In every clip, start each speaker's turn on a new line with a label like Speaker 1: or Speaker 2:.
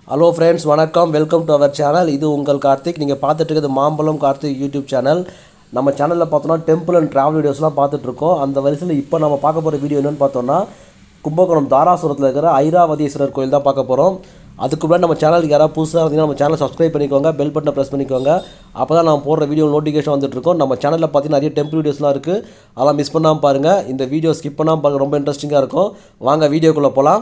Speaker 1: Hello friends வணக்கம் welcome to our channel இது உங்கள் கார்த்திக் நீங்கள் பார்த்துட்டு இருக்கிறது மாம்பழம் கார்த்திக் யூடியூப் சேனல் நம்ம சேனலில் பார்த்தோன்னா டெம்பிள் அண்ட் ட்ராவல் வீடியோஸ்லாம் பார்த்துட்ருக்கோம் அந்த வரிசையில் இப்போ நம்ம பார்க்க போகிற வீடியோ என்னென்னு பார்த்தோன்னா கும்பகோணம் தாராசுரத்தில் இருக்கிற ஐராவதீஸ்வரர் கோயில் தான் பார்க்க போகிறோம் அதுக்கு முன்னாடி நம்ம சேனலுக்கு யாராவது புதுசாக இருந்தீங்கன்னா நம்ம சேனலை சப்ஸ்கிரைப் பண்ணிக்கோங்க பெல் பட்டனை ப்ரெஸ் பண்ணிக்கோங்க அப்போ தான் நான் போடுற வீடியோ நோட்டிஃபிகேஷன் வந்துட்டு இருக்கோம் நம்ம சேனலில் பார்த்தீங்கன்னா நிறைய டெம்பிள் வீடியோஸ்லாம் இருக்குது அதெல்லாம் மிஸ் பண்ணாமல் பாருங்கள் இந்த வீடியோ ஸ்கிப் பண்ணாமல் பாருங்க ரொம்ப இன்ட்ரெஸ்டிங்காக இருக்கும் வாங்க வீடியோக்குள்ளே போகலாம்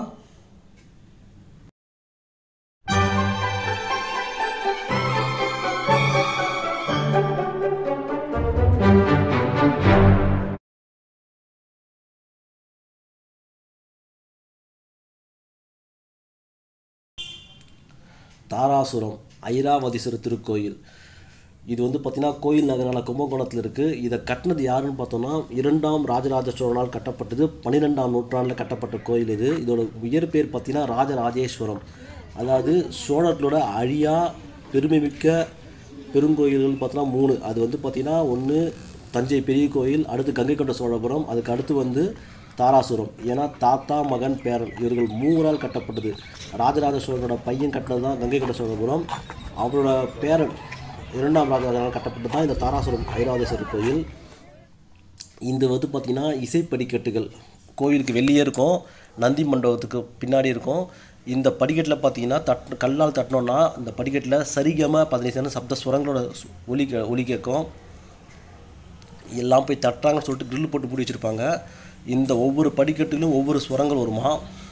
Speaker 1: தாராசுரம் ஐராவதீஸ்வரர் திருக்கோயில் இது வந்து பார்த்திங்கன்னா கோயில் நகரான கும்பகோணத்தில் இருக்குது இதை கட்டினது யாருன்னு பார்த்தோன்னா இரண்டாம் ராஜராஜ சோழனால் கட்டப்பட்டது பன்னிரெண்டாம் நூற்றாண்டில் கட்டப்பட்ட கோயில் இது இதோட இயற்பெயர் பார்த்தீங்கன்னா ராஜராஜேஸ்வரம் அதாவது சோழர்களோட அழியா பெருமைமிக்க பெருங்கோயில்கள் பார்த்தோன்னா மூணு அது வந்து பார்த்திங்கன்னா ஒன்று தஞ்சை பெரிய கோயில் அடுத்து கங்கை கொண்ட சோழபுரம் அதுக்கு அடுத்து வந்து தாராசுரம் ஏன்னா தாத்தா மகன் பேரன் இவர்கள் மூவரால் கட்டப்பட்டது ராஜராஜ சோழனோட பையன் கட்டினது தான் கங்கை கொண்ட சோழபுரம் அவரோட பேரன் இரண்டாம் ராஜராஜனால் கட்டப்பட்டது தான் இந்த தாராசுரம் ஐராவதேஸ்வரர் கோயில் இது வந்து பார்த்திங்கன்னா இசை படிக்கட்டுகள் கோயிலுக்கு வெளியே இருக்கும் நந்தி மண்டபத்துக்கு பின்னாடி இருக்கும் இந்த படிக்கட்டில் பார்த்தீங்கன்னா தட் கல்லால் தட்டினோன்னா இந்த படிக்கட்டில் சரிகம பதினைந்து சப்த ஸ்வரங்களோட சு- ஒலி கே- ஒலி கேட்கும் எல்லாம் போய் தட்டுறாங்கன்னு சொல்லிட்டு grill போட்டு மூடி வச்சுருப்பாங்க இந்த ஒவ்வொரு படிக்கட்டிலும் ஒவ்வொரு ஸ்வரங்கள் வருமா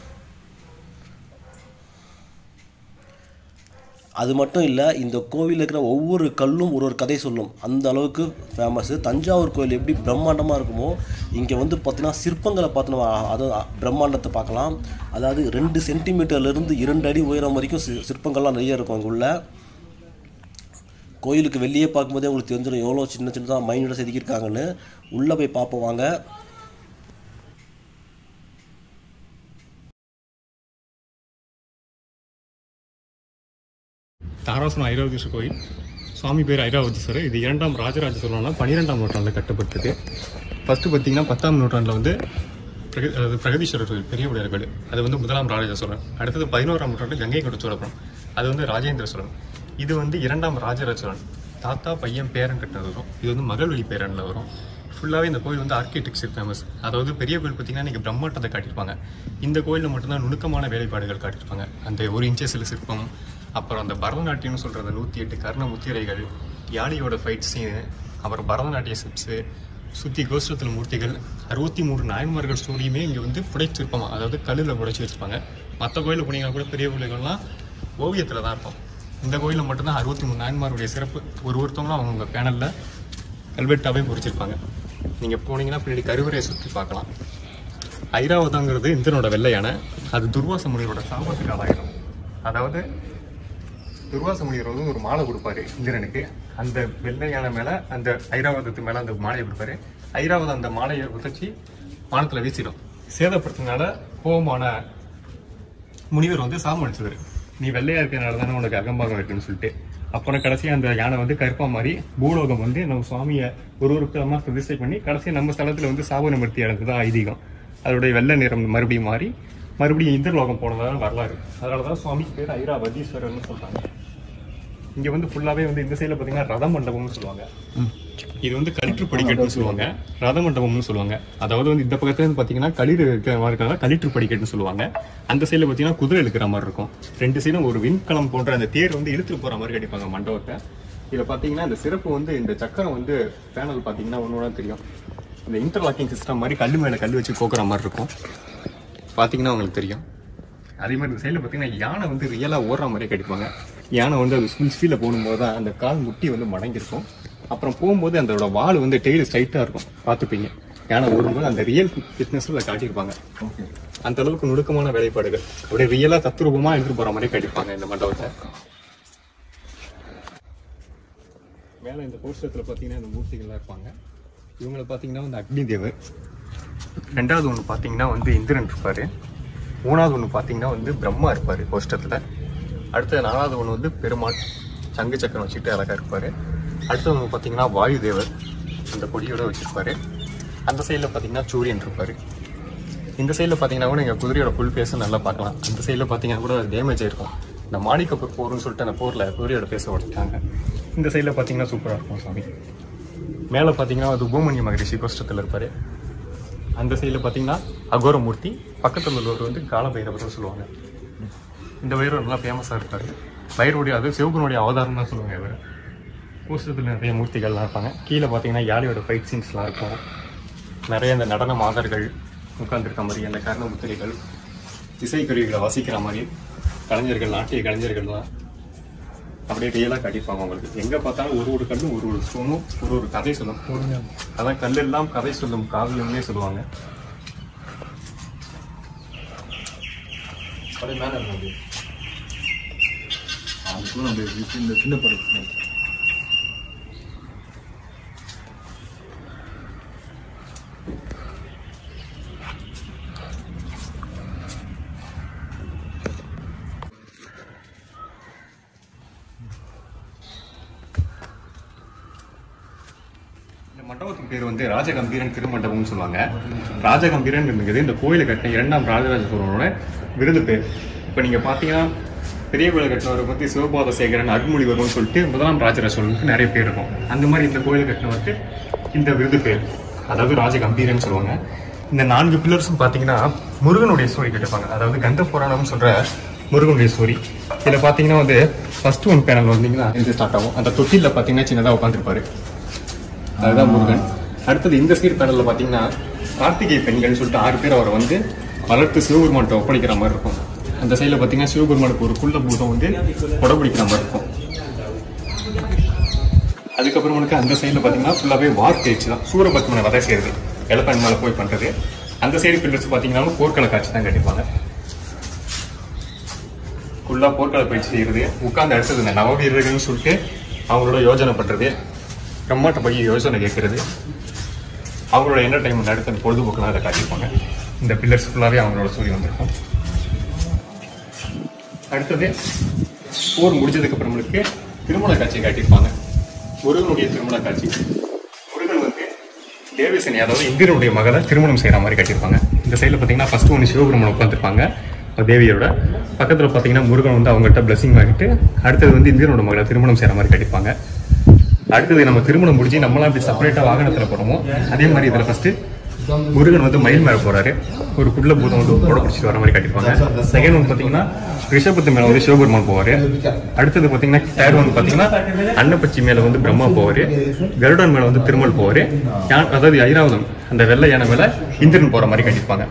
Speaker 1: அது மட்டும் இல்லை இந்த கோவிலில் இருக்கிற ஒவ்வொரு கல்லும் ஒரு ஒரு கதை சொல்லும் அந்த அளவுக்கு ஃபேமஸ்ஸு தஞ்சாவூர் கோயில் எப்படி பிரம்மாண்டமாக இருக்குமோ இங்கே வந்து பார்த்தீங்கன்னா சிற்பங்களை பார்த்தோன்னா அதுவும் பிரம்மாண்டத்தை பார்க்கலாம் அதாவது ரெண்டு சென்டிமீட்டர்லேருந்து இரண்டு அடி உயரம் வரைக்கும் சி சிற்பங்கள்லாம் நிறைய இருக்கும் அங்கே உள்ள கோயிலுக்கு வெளியே பார்க்கும்போதே உங்களுக்கு தெரிஞ்சிடும் எவ்வளோ சின்ன சின்னதாக மைனோட செதுக்கியிருக்காங்கன்னு உள்ளே போய் பார்ப்போம் வாங்க
Speaker 2: தாராசுரம் ஐராவதீஸ்வரர் கோயில் சுவாமி பேர் ஐராவதீஸ்வரர் இது இரண்டாம் ராஜராஜ சோழனால் பன்னிரெண்டாம் நூற்றாண்டில் கட்டப்பட்டது ஃபஸ்ட்டு பார்த்தீங்கன்னா பத்தாம் நூற்றாண்டில் வந்து பிரக- அதாவது பிரகதீஸ்வரர் கோயில் பெரிய உடையார் கோயில் அது வந்து முதலாம் ராஜராஜ சோழன் அடுத்தது பதினோராம் நூற்றாண்டு கங்கை கொண்ட சோழபுரம் அது வந்து ராஜேந்திர சோழன் இது வந்து இரண்டாம் ராஜராஜ சோழன் தாத்தா பையன் பேரன் கட்டினது வரும் இது வந்து மகள்வழி பேரனில் வரும் ஃபுல்லாகவே இந்த கோயில் வந்து ஆர்கிடெக்சர் ஃபேமஸ் அதாவது பெரிய கோயில் பார்த்தீங்கன்னா நீங்கள் பிரம்மாண்டத்தை காட்டியிருப்பாங்க இந்த கோயிலில் மட்டும்தான் நுணுக்கமான வேலைப்பாடுகள் காட்டியிருப்பாங்க அந்த ஒரு இன்ச்சஸில் சிற்பம் அப்புறம் அந்த பரதநாட்டியம்னு சொல்கிற அந்த நூற்றி எட்டு கர்ண முத்திரைகள் யானையோட ஃபைட் சீனு அப்புறம் பரதநாட்டிய ஸ்டெப்ஸு சுற்றி கோஷ்டத்தில் மூர்த்திகள் அறுபத்தி மூணு நாயன்மார்கள் ஸ்டோரியுமே இங்கே வந்து புடைச்சிருப்பாங்க அதாவது கல்லில் புடைச்சி வச்சிருப்பாங்க மற்ற கோயிலில் போனீங்கன்னா கூட பெரிய கோயில்கள்லாம் ஓவியத்தில் தான் இருக்கும் இந்த கோயிலில் மட்டும்தான் அறுபத்தி மூணு நாயன்மாருடைய சிறப்பு ஒரு ஒருத்தவங்களும் அவங்க பேனலில் கல்வெட்டாவே பொறிச்சிருப்பாங்க நீங்கள் போனீங்கன்னா பின்னாடி கருவறையை சுற்றி பார்க்கலாம் ஐராவதங்கிறது இந்திரனோட வெள்ளை யானை அது துர்வாச முனிவரோட சாபத்துக்கு ஆளாயிரும் அதாவது துர்வாச முனிவர் வந்து ஒரு மாலை கொடுப்பாரு இந்திரனுக்கு அந்த வெள்ளை யானை மேல அந்த ஐராவதத்து மேல அந்த மாலையை கொடுப்பாரு ஐராவதம் அந்த மாலையை உதச்சி வானத்துல வீசிடும் சேதப்படுத்தினால கோபமான முனிவர் வந்து சாபம் அடிச்சவர் நீ வெள்ளையா இருக்கிறனால தானே உனக்கு அகம்பாகம் இருக்குன்னு சொல்லிட்டு அப்புறம் கடைசியா அந்த யானை வந்து கருப்பா மாறி பூலோகம் வந்து நம்ம சுவாமியை ஒரு ஒரு கிழமா பிரதிஷ்டை பண்ணி கடைசியா நம்ம ஸ்தலத்துல வந்து சாப நிமிர்த்தி அடைஞ்சது ஐதீகம் அதோடைய வெள்ளை நிறம் மறுபடியும் மாறி மறுபடியும் இந்திரலோகம் போனதாக வரலாறு அதனாலதான் சுவாமி பேர் ஐராவதீஸ்வரர்னு சொல்றாங்க இங்க வந்து ஃபுல்லாவே வந்து இந்த சைடுல பாத்தீங்கன்னா ரத மண்டபம்னு சொல்லுவாங்க இது வந்து களிற்று படிக்கட்டுன்னு சொல்லுவாங்க ரத மண்டபம்னு சொல்லுவாங்க அதாவது வந்து இந்த பக்கத்துல இருந்து பாத்தீங்கன்னா களிர் இருக்கிற மாதிரி இருக்கிறதா களிற்று படிக்கட்டுன்னு சொல்லுவாங்க அந்த சைடுல பாத்தீங்கன்னா குதிரை இழுக்கிற மாதிரி இருக்கும் ரெண்டு சைடும் ஒரு விண்கலம் போன்ற அந்த தேர் வந்து இழுத்துட்டு போற மாதிரி கட்டிப்பாங்க மண்டபத்தை இதுல பாத்தீங்கன்னா இந்த சிறப்பு வந்து இந்த சக்கரம் வந்து பேனல் பாத்தீங்கன்னா ஒன்னொன்னா தெரியும் இந்த இன்டர்லாக்கிங் சிஸ்டம் மாதிரி கல்லு மேல கல் வச்சு கோக்குற மாதிரி இருக்கும் பாத்தீங்கன்னா உங்களுக்கு தெரியும் அதே மாதிரி இந்த சைடில் பார்த்தீங்கன்னா யானை வந்து ரியலாக ஓடுற மாதிரியே கட்டிப்பாங்க யானை வந்து அது ஃபுல் ஸ்பீடில் போகும்போது தான் அந்த கால் முட்டி வந்து மடங்கிருக்கும் அப்புறம் போகும்போது அதோட வால் வந்து டெய்லி ஸ்ட்ரைட்டாக இருக்கும் பார்த்துப்பீங்க யானை ஓடும்போது அந்த ரியல் ஃபிட்னஸில் காட்டியிருப்பாங்க அந்த அளவுக்கு நுணுக்கமான வேலைப்பாடுகள் அப்படியே ரியலாக தத்ரூபமாக எடுத்துட்டு போகிற மாதிரியே கட்டிப்பாங்க இந்த மண்டபத்தை மேலே இந்த கோஷ்டத்தில் பார்த்தீங்கன்னா இந்த மூர்த்திகள்லாம் இருப்பாங்க இவங்களை பார்த்தீங்கன்னா வந்து அக்னி தேவர் ரெண்டாவது ஒன்று பார்த்தீங்கன்னா வந்து இந்திரன் இருப்பார் மூணாவது ஒன்று பார்த்தீங்கன்னா வந்து பிரம்மா இருப்பார் கோஷ்டத்தில் அடுத்தது நாலாவது ஒன்று வந்து பெருமாள் சங்கு சக்கரம் வச்சுட்டு அழகாக இருப்பார் அடுத்தது ஒன்று பார்த்தீங்கன்னா வாயு தேவர் அந்த கொடியோட வச்சிருப்பாரு அந்த சைடில் பார்த்தீங்கன்னா சூரியன் இருப்பார் இந்த சைடில் பார்த்தீங்கன்னா கூட எங்கள் குதிரையோட ஃபுல் பேஸும் நல்லா பார்க்கலாம் அந்த சைடில் பார்த்தீங்கன்னா கூட டேமேஜ் ஆயிருக்கும் இந்த மாணிக்கப்பூர் போர்னு சொல்லிட்டு அந்த போரில் குதிரையோட பேச உடைச்சிட்டாங்க இந்த சைடில் பார்த்தீங்கன்னா சூப்பராக இருக்கும் சாமி மேலே பார்த்தீங்கன்னா அது பூமணிய மகரிஷி கோஷ்டத்தில் இருப்பார் அந்த சைடில் பார்த்தீங்கன்னா அகோரமூர்த்தி பக்கத்தில் உள்ளவர் வந்து காலபைரவர்னு சொல்லுவாங்க இந்த பைரவர் நல்லா ஃபேமஸாக இருப்பார் பைரவருடைய அது சிவகுனுடைய அவதாரம் தான் சொல்லுவாங்க இவர் கோஷ்டத்தில் நிறைய மூர்த்திகள்லாம் இருப்பாங்க கீழே பார்த்தீங்கன்னா யாழியோட ஃபைட் சீன்ஸ்லாம் இருக்கும் நிறைய இந்த நடன மாதர்கள் உட்கார்ந்துருக்க மாதிரி அந்த கர்ண முத்திரைகள் இசைக்கருவிகளை வாசிக்கிற மாதிரி கலைஞர்கள் நாட்டிய கலைஞர்கள்லாம் அப்படியே ரியலாக காட்டியிருப்பாங்க உங்களுக்கு எங்கே பார்த்தாலும் ஒரு ஒரு கல்லும் ஒரு ஒரு ஸ்டோனும் ஒரு ஒரு கதை சொல்லும் அதான் கல்லெல்லாம் கதை சொல்லும் காவியம்னே சொல்லுவாங்க
Speaker 3: அப்படியே மேலே இருக்கும் அப்படியே அதுக்குள்ள நம்ம இந்த சின்ன படம்
Speaker 2: இந்த மண்டபத்துக்கு பேர் வந்து ராஜகம்பீரன் திருமண்டபம்னு சொல்லுவாங்க ராஜகம்பீரன் இருக்கிறது இந்த கோயிலை கட்டின இரண்டாம் ராஜராஜ சோழனோட விருது பேர் இப்போ நீங்கள் பார்த்தீங்கன்னா பெரிய கோயிலை கட்டினவரை பற்றி சிவபாத சேகரன் அருள்மொழிவர்மன் சொல்லிட்டு முதலாம் ராஜராஜ சோழனுக்கு நிறைய பேர் இருக்கும் அந்த மாதிரி இந்த கோயிலை கட்டினவருக்கு இந்த விருது பேர் அதாவது ராஜகம்பீரன் சொல்லுவாங்க இந்த நான்கு பில்லர்ஸும் பார்த்தீங்கன்னா முருகனுடைய ஸ்டோரி கேட்டிருப்பாங்க அதாவது கந்த புராணம்னு சொல்ற முருகனுடைய ஸ்டோரி இதில் பார்த்தீங்கன்னா வந்து ஃபர்ஸ்ட் ஒன் பேனல் வந்தீங்கன்னா இது ஸ்டார்ட் ஆகும் அந்த தொட்டிலில் பார்த்தீங்கன்னா சின்னதாக உட்காந்துருப்பாரு அதுதான் முருகன் அடுத்தது இந்த சைடு பேனல்ல பாத்தீங்கன்னா கார்த்திகை பெண்கள்னு சொல்லிட்டு ஆறு பேர் அவரை வந்து வளர்த்து சிவபெருமான்கிட்ட ஒப்படைக்கிற மாதிரி இருக்கும் அந்த சைடுல பாத்தீங்கன்னா சிவபெருமானுக்கு ஒரு குள்ள பூதம் வந்து கொடைபிடிக்கிற மாதிரி இருக்கும் அதுக்கப்புறமேட்டுக்கு அந்த சைடுல பாத்தீங்கன்னா ஃபுல்லாவே வார் பேச்சு தான் சூரபத்மனை வதை செய்யறது எலப்பன் மேல போய் பண்றது அந்த சைடு பில்லர்ஸ் பாத்தீங்கன்னா போர்க்கள காட்சி தான் கட்டிப்பாங்க ஃபுல்லா போர்க்கள பயிற்சி செய்யறது உட்கார்ந்து அடுத்தது இந்த நவவீரர்கள்னு சொல்லிட்டு அவங்களோட யோஜனை பண்றது பிரம்மாட்ட போய் யோசனை கேட்கறது அவங்களோட என்டர்டைன்மெண்ட் அடுத்த அந்த பொழுதுபோக்குலாம் அதை காட்டியிருப்பாங்க இந்த பில்லர்ஸ் ஃபுல்லாகவே அவங்களோட ஸ்டோரி வந்திருக்கும் அடுத்தது போர் முடிஞ்சதுக்கு அப்புறமேலுக்கு திருமண காட்சியை காட்டியிருப்பாங்க முருகனுடைய திருமண காட்சி முருகன் வந்து தேவசேனி அதாவது இந்திரனுடைய மகளை திருமணம் செய்யற மாதிரி காட்டியிருப்பாங்க இந்த சைடில் பார்த்தீங்கன்னா ஃபர்ஸ்ட் ஒன்று சிவபெருமன் உட்காந்துருப்பாங்க தேவியோட பக்கத்தில் பார்த்தீங்கன்னா முருகன் வந்து அவங்ககிட்ட பிளஸிங் வாங்கிட்டு அடுத்தது வந்து இந்திரனோட மகளை திருமணம் செய்யற மாதிரி காட்டியிருப்பாங்க அடுத்தது நம்ம திருமணம் முடிஞ்சு நம்மளாம் இப்படி செப்பரேட்டா வாகனத்துல போறோமோ அதே மாதிரி இதுல ஃபர்ஸ்ட் முருகன் வந்து மயில் மேல போறாரு ஒரு குள்ள பூதம் வந்து போட பிடிச்சிட்டு வர மாதிரி காட்டியிருப்பாங்க செகண்ட் ஒன் பாத்தீங்கன்னா ரிஷபத்து மேல வந்து சிவபெருமான் போவாரு அடுத்தது பாத்தீங்கன்னா தேர்ட் ஒன் பாத்தீங்கன்னா அன்னப்பச்சி மேல வந்து பிரம்மா போவாரு கருடன் மேல வந்து திருமல் போவாரு யா- அதாவது ஐராவதம் அந்த வெள்ளை யானை மேல இந்திரன் போற மாதிரி காட்டியிருப்பாங்க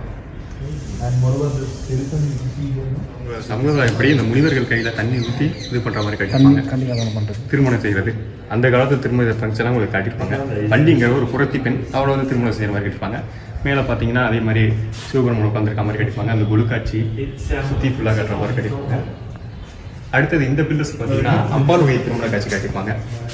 Speaker 2: சமுதாயம் எப்படி இந்த முனிவர்கள் கையில தண்ணி ஊத்தி இது பண்ற மாதிரி காட்டியிருப்பாங்க திருமணம் செய்யறது அந்த காலத்து திருமண ஃபங்க்ஷனாக உங்களுக்கு காட்டியிருப்பாங்க வண்டிங்கிற ஒரு புரத்தி பெண் அவளை வந்து திருமணம் செய்யற மாதிரி காட்டியிருப்பாங்க மேலே பார்த்தீங்கன்னா அதே மாதிரி சிவபெருமன் உட்காந்துருக்க மாதிரி காட்டியிருப்பாங்க அந்த குழுக்காட்சி சுற்றி ஃபுல்லாக கட்டுற மாதிரி காட்டியிருப்பாங்க அடுத்தது இந்த பில்லர்ஸ் பார்த்தீங்கன்னா அம்பாள் வகை திருமண காட்சி காட்டியிருப்பாங்க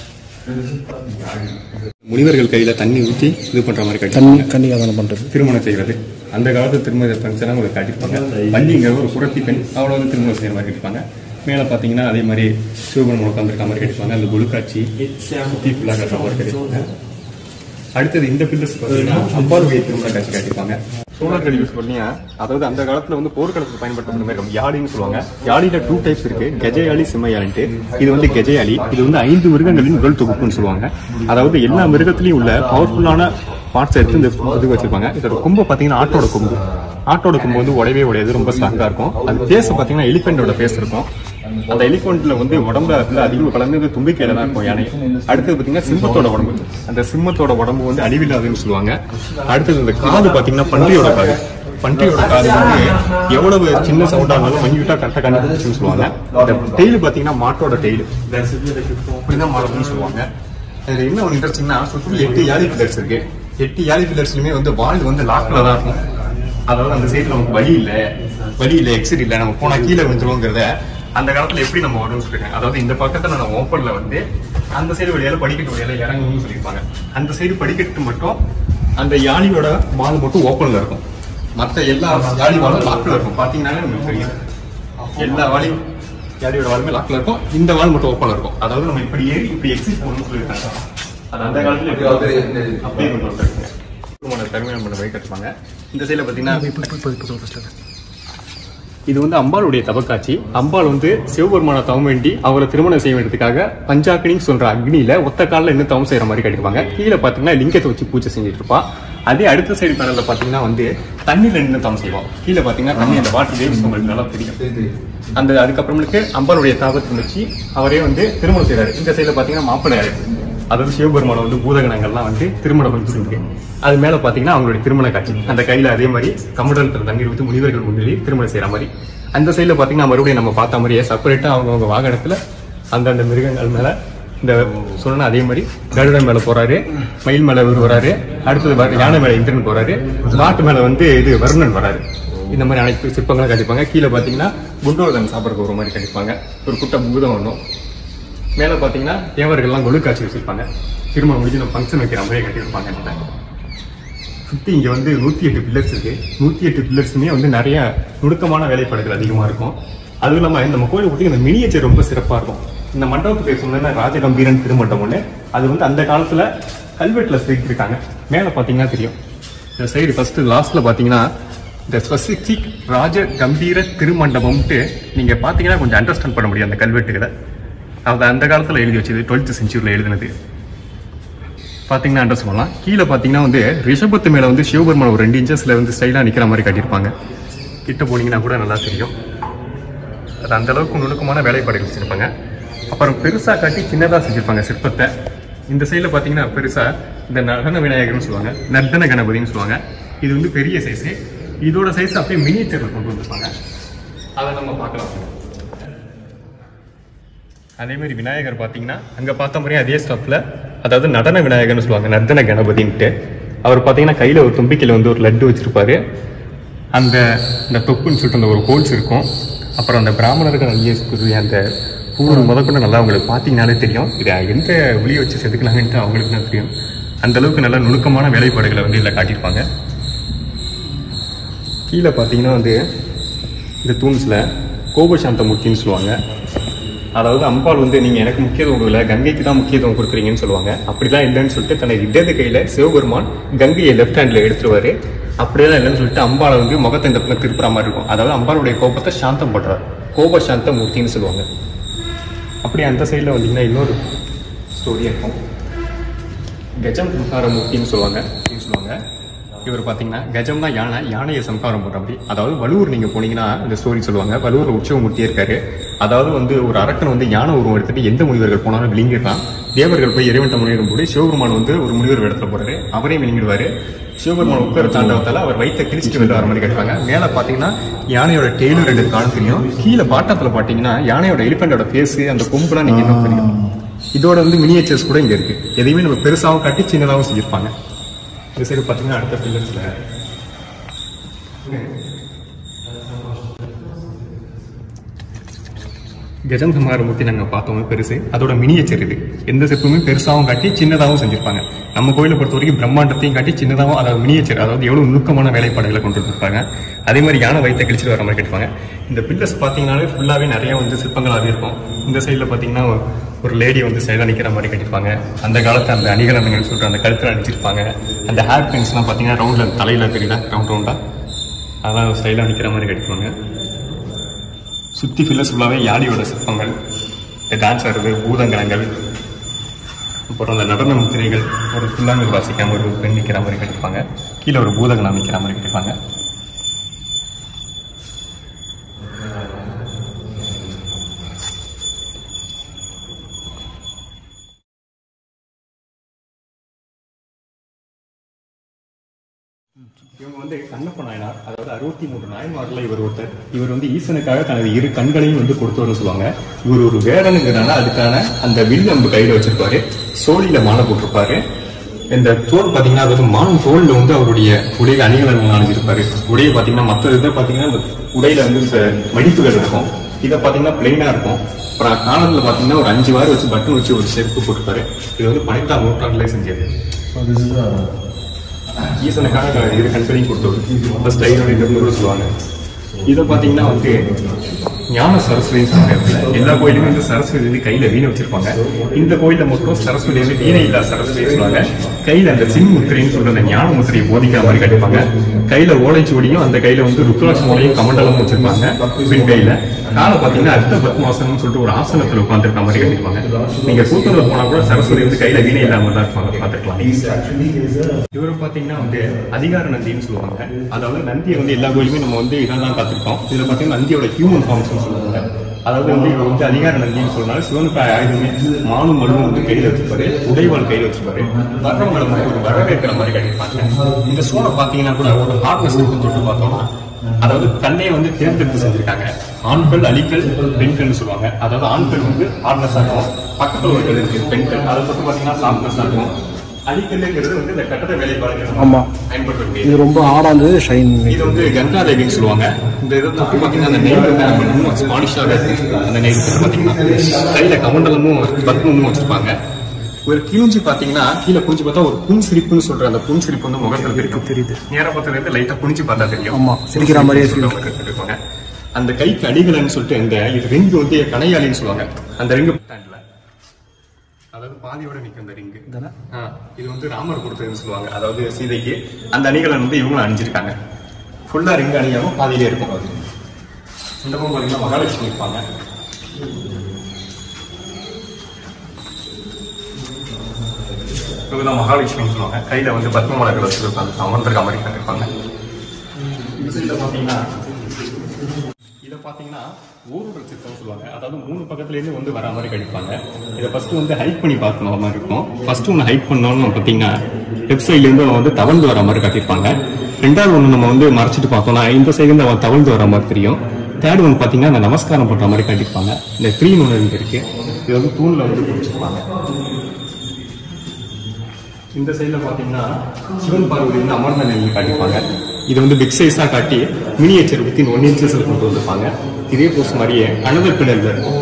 Speaker 2: முனிவர்கள் கையில தண்ணி ஊற்றி இது பண்ற மாதிரி காட்டியிருப்பாங்க
Speaker 4: கன்னிகாதானம் பண்றது
Speaker 2: திருமணம் செய்வது அந்த காலத்து திருமண ஃபங்க்ஷனாக உங்களுக்கு காட்டியிருப்பாங்க வள்ளிங்கிற ஒரு புரத்தி பெண் அவளை வந்து திருமணம் செய்யற மாதிரி காட்டியிருப்பாங்க மேலே பார்த்தீங்கன்னா அதே மாதிரி சிவபெருமன் உட்காந்துருக்க மாதிரி காட்டியிருப்பாங்க அந்த குழுக்காட்சி சுற்றி ஃபுல்லாக கட்டுற மாதிரி காட்டியிருப்பாங்க அடுத்தது இந்த பில்லர்ஸ் பார்த்தீங்கன்னா அம்பாள் வகை திருமண காட்சி காட்டியிருப்பாங்க சோழர்கள் யூஸ் பண்ணியா அதாவது அந்த காலத்துல வந்து போர்க்களத்துக்கு பயன்படுத்த மாதிரி இருக்கும் யாழின்னு சொல்லுவாங்க யாழில டூ டைப்ஸ் இருக்கு கெஜயாளி சிம்மையாளின்ட்டு இது வந்து கெஜயாளி இது வந்து ஐந்து மிருகங்களின் உடல் தொகுப்புன்னு சொல்லுவாங்க அதாவது எல்லா மிருகத்திலையும் உள்ள பவர்ஃபுல்லான பார்ட்ஸ் எடுத்து இந்த இது வச்சிருப்பாங்க இதோட கொம்பு பாத்தீங்கன்னா ஆட்டோட கொம்பு ஆட்டோட கொம்பு வந்து உடையவே உடையது ரொம்ப ஸ்ட்ராங்கா இருக்கும் அது ஃபேஸ் பாத்தீங்கன்னா எலிபெண்டோட ஃபேஸ் இருக்கும் அந்த எலிபென்ட்ல வந்து உடம்புல வந்து அதிகம் கலந்து தும்பிக்கையில தான் இருக்கும் யானை அடுத்தது பாத்தீங்கன்னா சிம்மத்தோட உடம்பு அந்த சிம்மத்தோட உடம்பு வந்து அழிவில்லாதுன்னு சொல்லுவாங்க அடுத்தது இந்த காது பாத்தீங்கன்னா பன்றியோட காது பன்றியோட காது வந்து எவ்வளவு சின்ன சவுண்டா இருந்தாலும் மஞ்சுட்டா கரெக்டா கண்டுபிடிச்சுன்னு சொல்லுவாங்க அந்த டெய்ல் பாத்தீங்கன்னா மாட்டோட டெய்ல் இப்படிதான் மாடல்னு சொல்லுவாங்க இதுல என்ன ஒரு இன்ட்ரெஸ்டிங்னா சுற்றி எட்டு யாலி பில்லர்ஸ் இருக்கு எட்டு யாலி பில்லர்ஸ்லயுமே வந்து வால் வந்து லாக்ல தான் இருக்கும் அதாவது அந்த சைடுல நமக்கு வழி இல்ல வழி இல்ல எக்ஸிட் இல்ல நம்ம போனா கீழே விழுந்துருவோங்கிறத அந்த காலத்துல எப்படி நம்ம வரும்னு சொல்லிருக்காங்க அதாவது இந்த பக்கத்துல நம்ம ஓப்பன்ல வந்து அந்த சைடு வழியால படிக்கட்டு வழியால இறங்கணும்னு சொல்லியிருப்பாங்க அந்த சைடு படிக்கட்டு மட்டும் அந்த யாழியோட வால் மட்டும் ஓப்பன்ல இருக்கும் மத்த எல்லா யாழி வாலும் லாக்ல இருக்கும் பாத்தீங்கன்னா நமக்கு தெரியும் எல்லா வாலியும் யாழியோட வாலுமே லாக்ல இருக்கும் இந்த வால் மட்டும் ஓப்பன்ல இருக்கும் அதாவது நம்ம இப்படி ஏறி இப்படி எக்ஸிட் போகணும்னு சொல்லியிருக்காங்க அது அந்த காலத்துல எப்படி அப்படியே கொண்டு வந்திருக்காங்க திருமண தருமணம் பண்ண வழி கட்டுப்பாங்க இந்த சைடுல பாத்தீங்கன்னா இது வந்து அம்பாளுடைய தபக்காட்சி அம்பாள் வந்து சிவபெருமான தவம் வேண்டி அவரை திருமணம் செய்ய வேண்டியதுக்காக பஞ்சாக்கினின்னு சொல்ற அக்னியில ஒத்த காலில் இன்னும் தவம் செய்யற மாதிரி கட்டிருப்பாங்க கீழே பாத்தீங்கன்னா லிங்கத்தை வச்சு பூஜை செஞ்சுட்டு இருப்பா அதே அடுத்த சைடு பேனல்ல பாத்தீங்கன்னா வந்து தண்ணியில நின்று தவம் செய்வோம் கீழே பாத்தீங்கன்னா தண்ணி அந்த வாட்டர் வேவ்ஸ் உங்களுக்கு நல்லா தெரியும் அந்த அதுக்கப்புறமேலுக்கு அம்பாளுடைய தாபத்தை வச்சு அவரே வந்து திருமணம் செய்றாரு இந்த சைடுல பாத்தீங்கன்னா மாப்பிள்ளை அதாவது சிவபெருமானை வந்து பூதகணங்கள்லாம் வந்து திருமணம் பண்ணி செஞ்சு அது மேல பாத்தீங்கன்னா அவங்களுடைய திருமண காட்சி அந்த கையில அதே மாதிரி கமண்டலத்தில் தண்ணீர் ஊற்றி முனிவர்கள் முன்னிலை திருமணம் செய்யற மாதிரி அந்த சைடுல பாத்தீங்கன்னா மறுபடியும் நம்ம பார்த்த மாதிரியே செப்பரேட்டா அவங்கவுங்க வாகனத்துல அந்தந்த மிருகங்கள் மேல இந்த சொன்ன அதே மாதிரி கருடன் மேல போறாரு மயில் மேல இவர் வராரு அடுத்தது வர- யானை மேல இந்திரன் போறாரு மாட்டு மேல வந்து இது வருணன் வராரு இந்த மாதிரி அனைத்து சிற்பங்களும் கட்டிப்பாங்க கீழே பாத்தீங்கன்னா குண்டோதன் சாப்பிட்றதுக்கு ஒரு மாதிரி கட்டிப்பாங்க ஒரு குட்ட பூதம் ஒன்றும் மேல பாத்தீங்கன்னா தேவர்கள்லாம் கொழு காட்சி வச்சிருப்பாங்க திருமணம் முடிஞ்சு நம்ம ஃபங்க்ஷன் வைக்கிற மாதிரியே கட்டியிருப்பாங்க சுத்தி இங்க வந்து நூத்தி எட்டு பில்லர்ஸ் இருக்கு நூத்தி எட்டு பில்லர்ஸுமே வந்து நிறைய நுணுக்கமான வேலைப்பாடுகள் அதிகமா இருக்கும் அதுவும் இல்லாம நம்ம கோயில் பத்தி இந்த மினியேச்சர் ரொம்ப சிறப்பா இருக்கும் இந்த மண்டபத்துக்கு பேர் சொன்னா ராஜகம்பீரன் திருமண்டபம் ஒண்ணு அது வந்து அந்த காலத்துல கல்வெட்டுல செதுக்கியிருக்காங்க மேல பாத்தீங்கன்னா தெரியும் இந்த சைடு ஃபர்ஸ்ட் லாஸ்ட்ல பாத்தீங்கன்னா இந்த ஸ்பெசிபிக் ராஜ கம்பீர திருமண்டபம்ட்டு நீங்க பாத்தீங்கன்னா கொஞ்சம் அண்டர்ஸ்டாண்ட் பண்ண முடியும் அந்த கல்வெட்டுகளை அது அந்த காலத்துல எழுதி வச்சது டுவெல்த் செஞ்சுரியில் எழுதினது பாத்தீங்கன்னா அட்ரஸ் பண்ணலாம் கீழே பாத்தீங்கன்னா வந்து ரிஷபத்து மேல வந்து சிவபெருமான் ஒரு ரெண்டு இன்ச்சஸ்ல வந்து ஸ்டைலா நிக்கிற மாதிரி கட்டியிருப்பாங்க கிட்ட போனீங்கன்னா கூட நல்லா தெரியும் அது அந்த அளவுக்கு நுணுக்கமான வேலைப்பாடுகள் வச்சிருப்பாங்க அப்புறம் பெருசா காட்டி சின்னதா செஞ்சிருப்பாங்க சிற்பத்தை இந்த சைடுல பாத்தீங்கன்னா பெருசா இந்த நடன விநாயகர்னு சொல்லுவாங்க நர்தன கணபதினு சொல்லுவாங்க இது வந்து பெரிய சைஸ் இதோட சைஸ் அப்படியே மினியேச்சர்ல கொண்டு வந்திருப்பாங்க அதை நம்ம பார்க்கலாம் அதே மாதிரி விநாயகர் பார்த்தீங்கன்னா அங்கே பார்த்த மாதிரியே அதே ஸ்டாப்பில் அதாவது நடன விநாயகர்னு சொல்லுவாங்க நர்தன கணபதின்ட்டு அவர் பார்த்தீங்கன்னா கையில் ஒரு தும்பிக்கையில் வந்து ஒரு லட்டு வச்சிருப்பாரு அந்த இந்த தொப்புன்னு சொல்லிட்டு அந்த ஒரு ஹோல்ஸ் இருக்கும் அப்புறம் அந்த பிராமணர்கள் அழியக்கூடிய அந்த பூணூல் முதற்கொண்டு நல்லா அவங்களுக்கு பார்த்தீங்கனாலே தெரியும் இது எந்த ஒளியை வச்சு செதுக்கினாங்கன்ட்டு அவங்களுக்கு தான் தெரியும் அந்த அளவுக்கு நல்ல நுணுக்கமான வேலைப்பாடுகளை வந்து இதில் காட்டியிருப்பாங்க கீழே பார்த்தீங்கன்னா வந்து இந்த தூண்ஸில் கோபசாந்த மூர்த்தின்னு சொல்லுவாங்க அதாவது அம்பாள் வந்து நீங்கள் எனக்கு முக்கியத்துவம் கொடுக்கல கங்கைக்கு தான் முக்கியத்துவம் கொடுக்குறீங்கன்னு சொல்லுவாங்க அப்படிலாம் இல்லைன்னு சொல்லிட்டு தனது இடது கையில் சிவபெருமான் கங்கையை லெஃப்ட் ஹேண்டில் எடுத்துருவாரு அப்படியெல்லாம் இல்லைன்னு சொல்லிட்டு அம்பாளை வந்து முகத்தை இந்த பக்கம் திருப்புற மாதிரி இருக்கும் அதாவது அம்பாளுடைய கோபத்தை சாந்தம் பண்றார் கோப சாந்த மூர்த்தின்னு சொல்லுவாங்க அப்படியே அந்த சைடில் வந்தீங்கன்னா இன்னொரு ஸ்டோரி இருக்கும் கஜம் சம்ஹார மூர்த்தின்னு சொல்லுவாங்க அப்படின்னு சொல்லுவாங்க இவர் பார்த்தீங்கன்னா கஜம்னா யானை யானையை சம்ஹாரம் பண்ற அப்படி அதாவது வலுவூர் நீங்க போனீங்கன்னா இந்த ஸ்டோரி சொல்லுவாங்க வலுவூர் உற்சவமூர்த்தியே இருக்காரு அதாவது வந்து ஒரு அரக்கன் வந்து யானை உருவம் எடுத்துட்டு எந்த முனிவர்கள் போனாலும் விழுங்கிடலாம் தேவர்கள் போய் இறைவன்ட்ட முனிவரும் போது சிவபெருமான் வந்து ஒரு முனிவர் இடத்துல போறாரு அவரையும் விழுங்கிடுவாரு சிவபெருமான் உட்கார தாண்டவத்தால அவர் வைத்த கிழிச்சிட்டு வெளில வர மாதிரி கட்டுவாங்க மேல பாத்தீங்கன்னா யானையோட டெய்லர் ரெண்டு காலம் தெரியும் கீழே பாட்டத்துல பாத்தீங்கன்னா யானையோட எலிபெண்டோட ஃபேஸ் அந்த கொம்புலாம் நீங்க இன்னும் தெரியும் இதோட வந்து மினியேச்சர்ஸ் கூட இங்க இருக்கு எதையுமே நம்ம பெருசாவும் காட்டி சின்னதாகவும் செஞ்சிருப்பாங்க இந்த சைடு பாத்தீங்கன்னா அடுத்த பில்லர்ஸ்ல கஜம் சமாரமூர்த்தி நாங்க பார்த்தோமே பெருசு அதோட மினியேச்சர் இது எந்த சிற்பமுமே பெருசாவும் காட்டி சின்னதாகவும் செஞ்சிருப்பாங்க நம்ம கோயிலை பொறுத்த வரைக்கும் பிரம்மாண்டத்தையும் காட்டி சின்னதாகவும் அதாவது மினியேச்சர் அதாவது எவ்வளவு நுணுக்கமான வேலைப்பாடுகளை கொண்டு வந்திருப்பாங்க அதே மாதிரி யானை வயிற்ற கிழிச்சிட்டு வர மாதிரி கட்டிப்பாங்க இந்த பில்லர்ஸ் பாத்தீங்கன்னாலே ஃபுல்லாவே நிறைய வந்து சிற்பங்களாவே இருக்கும் இந்த சைடுல பாத்தீங்கன்னா ஒரு லேடி வந்து சைடாக நிக்கிற மாதிரி கட்டிருப்பாங்க அந்த காலத்து அந்த அணிகலன்கள் சொல்லிட்டு அந்த கழுத்துல அடிச்சிருப்பாங்க அந்த ஹேர் பின்ஸ்லாம் பாத்தீங்கன்னா ரவுண்ட்ல தலையில தெரியுதா ரவுண்ட் ரவுண்டா அதெல்லாம் ஸ்டைலாக நிக்கிற மாதிரி கட்டிப்பாங்க சுத்தி ஃபில்லர்ஸ் ஃபுல்லாகவே யானையோட சிற்பங்கள் இந்த டான்ஸ் ஆடுறது பூதங்கணங்கள் அப்புறம் அந்த நடன முத்திரைகள் ஒரு புல்லாங்குழல் வாசிக்காம ஒரு பெண் நிற்கிற மாதிரி கட்டிப்பாங்க கீழே ஒரு பூதகணம் நிற்கிற மாதிரி கட்டிப்பாங்க இவங்க வந்து கண்ணப்ப நாயனார் அதாவது அறுபத்தி மூன்று நாயன்மார்ல இவர் ஒருத்தர் இவர் வந்து ஈசனுக்காக தனது இரு கண்களையும் வந்து கொடுத்தவர்னு சொல்லுவாங்க இவர் ஒரு வேடனுங்கிறனால அதுக்கான அந்த வில் அம்பு கையில வச்சிருப்பாரு சோழியில மாலை போட்டிருப்பாரு இந்த தோல் பாத்தீங்கன்னா அது வந்து மான் தோல்ல வந்து அவருடைய உடைய அணிகலன்கள் அணிஞ்சிருப்பாரு உடைய பாத்தீங்கன்னா மற்ற இதை பாத்தீங்கன்னா இந்த உடையில வந்து இந்த மடிப்புகள் இருக்கும் இதை பாத்தீங்கன்னா பிளைனா இருக்கும் அப்புறம் காலத்துல பாத்தீங்கன்னா ஒரு அஞ்சு வாரம் வச்சு பட்டன் வச்சு ஒரு செருப்பு போட்டிருப்பாரு இது வந்து பனிரெண்டாம் நூற்றாண்டுல செஞ்சது ஈசனுக்காக இரு கண்களையும் கொடுத்தவர் ஃபர்ஸ்ட் ஐநூறு சொல்லுவாங்க இதை பார்த்தீங்கன்னா வந்து ஞான சரஸ்வதினு சொல்றாங்க எல்லா கோயிலுமே வந்து சரஸ்வதி வந்து கையில வீணை வச்சிருப்பாங்க இந்த கோயில்ல மட்டும் சரஸ்வதி வந்து வீணை இல்லா சரஸ்வதி சொல்லுவாங்க கையில அந்த சின் முத்திரைன்னு சொல்ற அந்த ஞான முத்திரையை போதிக்கிற மாதிரி கட்டிப்பாங்க கையில ஓலைச்சுவடியும் அந்த கையில வந்து ருத்ராட்ச மூலையும் கமண்டலமும் வச்சிருப்பாங்க பின் கையில காலை பாத்தீங்கன்னா அர்த்த பத்மாசனம்னு சொல்லிட்டு ஒரு ஆசனத்துல உட்காந்துருக்க மாதிரி கட்டிப்பாங்க நீங்க கூத்தூர் போனா கூட சரஸ்வதி வந்து கையில வீணை இல்லாம தான் இருப்பாங்க பாத்துக்கலாம் இவரை பாத்தீங்கன்னா வந்து அதிகார நந்தின்னு சொல்லுவாங்க அதாவது நந்தியை வந்து எல்லா கோயிலுமே நம்ம வந்து இதான் பார்த்திருக்கோம் இதுல பாத்தீங்கன்னா நந்தியோட ஹியூமன் ஃபார்ம்ஸ் சொல்லுவாங்க அதாவது வந்து இவர் வந்து அதிகார நந்தின்னு சொன்னாலும் சிவனுக்கு ஆயுதமே மானும் மடுவும் வந்து கையில வச்சிருப்பாரு உடைவாள் கையில வச்சிருப்பாரு வர்றவங்களை வந்து ஒரு வரவேற்கிற மாதிரி கட்டிருப்பாங்க இந்த சூழலை பாத்தீங்கன்னா கூட ஒரு ஹார்ட்னஸ் இருக்குன்னு சொல்லிட்டு பார்த்தோம்னா அதாவது தன்னையே வந்து தேர்ந்தெடுத்து செஞ்சிருக்காங்க ஆண்கள் அலிக்கள் பெண்கள்னு சொல்லுவாங்க அதாவது ஆண்கள் வந்து ஹார்ட்னஸ் ஆகும் பக்கத்துல ஒரு கல் இருக்கு பெண்கள் அதை மட்டும் பாத்தீங்கன்னா சாஃப்ட்னஸ் ஆகும் அலிக்கல்லுங்கிறது வந்து இந்த கட்டட வேலைப்பாடுகள்
Speaker 4: ஆமா.
Speaker 2: பயன்படுத்தக்கூடிய
Speaker 4: இது ரொம்ப ஆடாந்து ஷைன்
Speaker 2: இது வந்து கங்கா தேவின்னு சொல்லுவாங்க இந்த இதை தொட்டு பார்த்தீங்கன்னா அந்த நெயில் வந்து நம்ம இன்னும் ஸ்பானிஷாக அந்த நெயில் பார்த்தீங்கன்னா கையில கமண்டலமும் பத்மமும் வச்சிருப்பாங்க ஒரு கிழிஞ்சு பார்த்தீங்கன்னா கீழே குனிஞ்சு பார்த்தா ஒரு புன் சிரிப்புன்னு சொல்ற அந்த புன் சிரிப்பு வந்து முகத்துல தெரியும் தெரியுது நேர பார்த்ததுல இருந்து லைட்டா குனிஞ்சு பார்த்தா தெரியும்
Speaker 4: ஆமா, சிரிக்கிற மாதிரியே feel.
Speaker 2: சொல்லிட்டு இருப்பாங்க அந்த கைக்கு அடிகளன்னு சொல்லிட்டு இந்த இது ரிங்கு வந்து கனையாளின்னு சொல்லுவாங்க அந்த ரிங்கு ஸ்டாண்ட்ல அதாவது பாதியோட நிக்கும் அந்த ரிங்கு இது வந்து ராமர் கொடுத்ததுன்னு சொல்லுவாங்க அதாவது சீதைக்கு அந்த அணிகளை வந்து இவங்களும் அணிஞ்சிருக்காங்க ஃபுல்லா ரிங் அணியாம பாதியிலே இருக்கும் அது இந்த பக்கம் பாத்தீங்கன்னா மகாலட்சுமி இருப்பாங்க இவங்க மகாலட்சுமின்னு சொல்லுவாங்க கையில வந்து பத்ம மலர்கள் வச்சிருப்பாங்க அமர்ந்திருக்க மாதிரி கட்டிருப்பாங்க இந்த சைடுல பாத்தீங்கன்னா இதை பாத்தீங்கன்னா ஊரோட சித்தம் சொல்லுவாங்க அதாவது மூணு பக்கத்துல இருந்து வந்து வர மாதிரி கடிப்பாங்க இதை ஃபர்ஸ்ட் வந்து ஹைட் பண்ணி பார்க்கணும் மாதிரி இருக்கும் ஃபர்ஸ்ட் ஒன்று ஹைட் பண்ணோம்னு பாத்தீங்கன்னா லெஃப்ட் சைட்ல இருந்து அவன் வந்து தவழ்ந்து வர மாதிரி கட்டியிருப்பாங்க ரெண்டாவது ஒன்று நம்ம வந்து மறைச்சிட்டு பார்த்தோம்னா இந்த சைடு இருந்து அவன் தவழ்ந்து வர மாதிரி தெரியும் தேர்ட் ஒன் பாத்தீங்கன்னா அந்த நமஸ்காரம் பண்ற மாதிரி கட்டியிருப்பாங்க இந்த த்ரீ ஒன்று இங்க இருக்கு இது வந்து தூண்ல வந்து பிடிச்சிருப்பாங்க இந்த சைடுல பாத்தீங்கன்னா சிவன் பார்வதி வந்து அமர்ந்த நிலையில் காட்டியிருப்பாங்க இது வந்து பிக் சைஸா காட்டி மினியேச்சர் வித்தின் ஒன் இன்ச்சஸ் கொண்டு வந்திருப்பாங்க இதே போஸ் மாதிரியே அனதர் பின்னல்ல இருக்கும்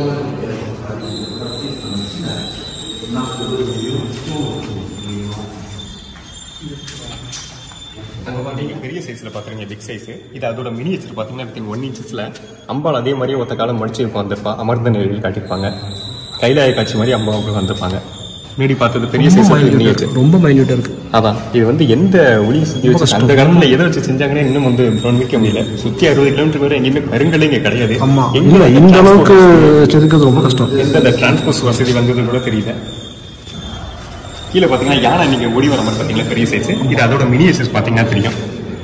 Speaker 2: அங்க பாத்தீங்க பெரிய சைஸ்ல பாக்குறீங்க பிக் சைஸ் இது அதோட மினியேச்சர் பாத்தீங்கன்னா வித்தின் ஒன் இன்ச்சஸ்ல அம்பாள் அதே மாதிரியே ஒத்த காலம் மடிச்சு உட்காந்துருப்பா அமர்ந்த நிலையில் காட்டியிருப்பாங்க கைலாய காட்சி மாதிரி அம்மா அப்படி வந்திருப்பாங்க முன்னாடி பார்த்தது பெரிய சைஸ் மினியேச்சர்
Speaker 4: ரொம்ப மைன்யூட்டா இருக்கு
Speaker 2: அதான் இது வந்து எந்த ஒளி சுத்தி வச்சு அந்த காலத்துல எதை வச்சு செஞ்சாங்கன்னு இன்னும் வந்து பிரமிக்க முடியல சுத்தி அறுபது கிலோமீட்டர் வரை எங்கேயுமே கருங்கல்லே இங்க கிடையாது
Speaker 4: ஆமா
Speaker 2: எங்க
Speaker 4: இல்ல
Speaker 2: இந்த
Speaker 4: இந்த அளவுக்கு
Speaker 2: transport-
Speaker 4: செதுக்கிறது ரொம்ப கஷ்டம்
Speaker 2: எந்த அந்த டிரான்ஸ்போர்ட் வசதி வந்தது கூட தெரியல கீழே பாத்தீங்கன்னா யானை நீங்க ஓடி வர மாதிரி பாத்தீங்களா பெரிய சைஸ் இது அதோட மினியேச்சர்ஸ் பாத்தீங்கன்னா தெரியும்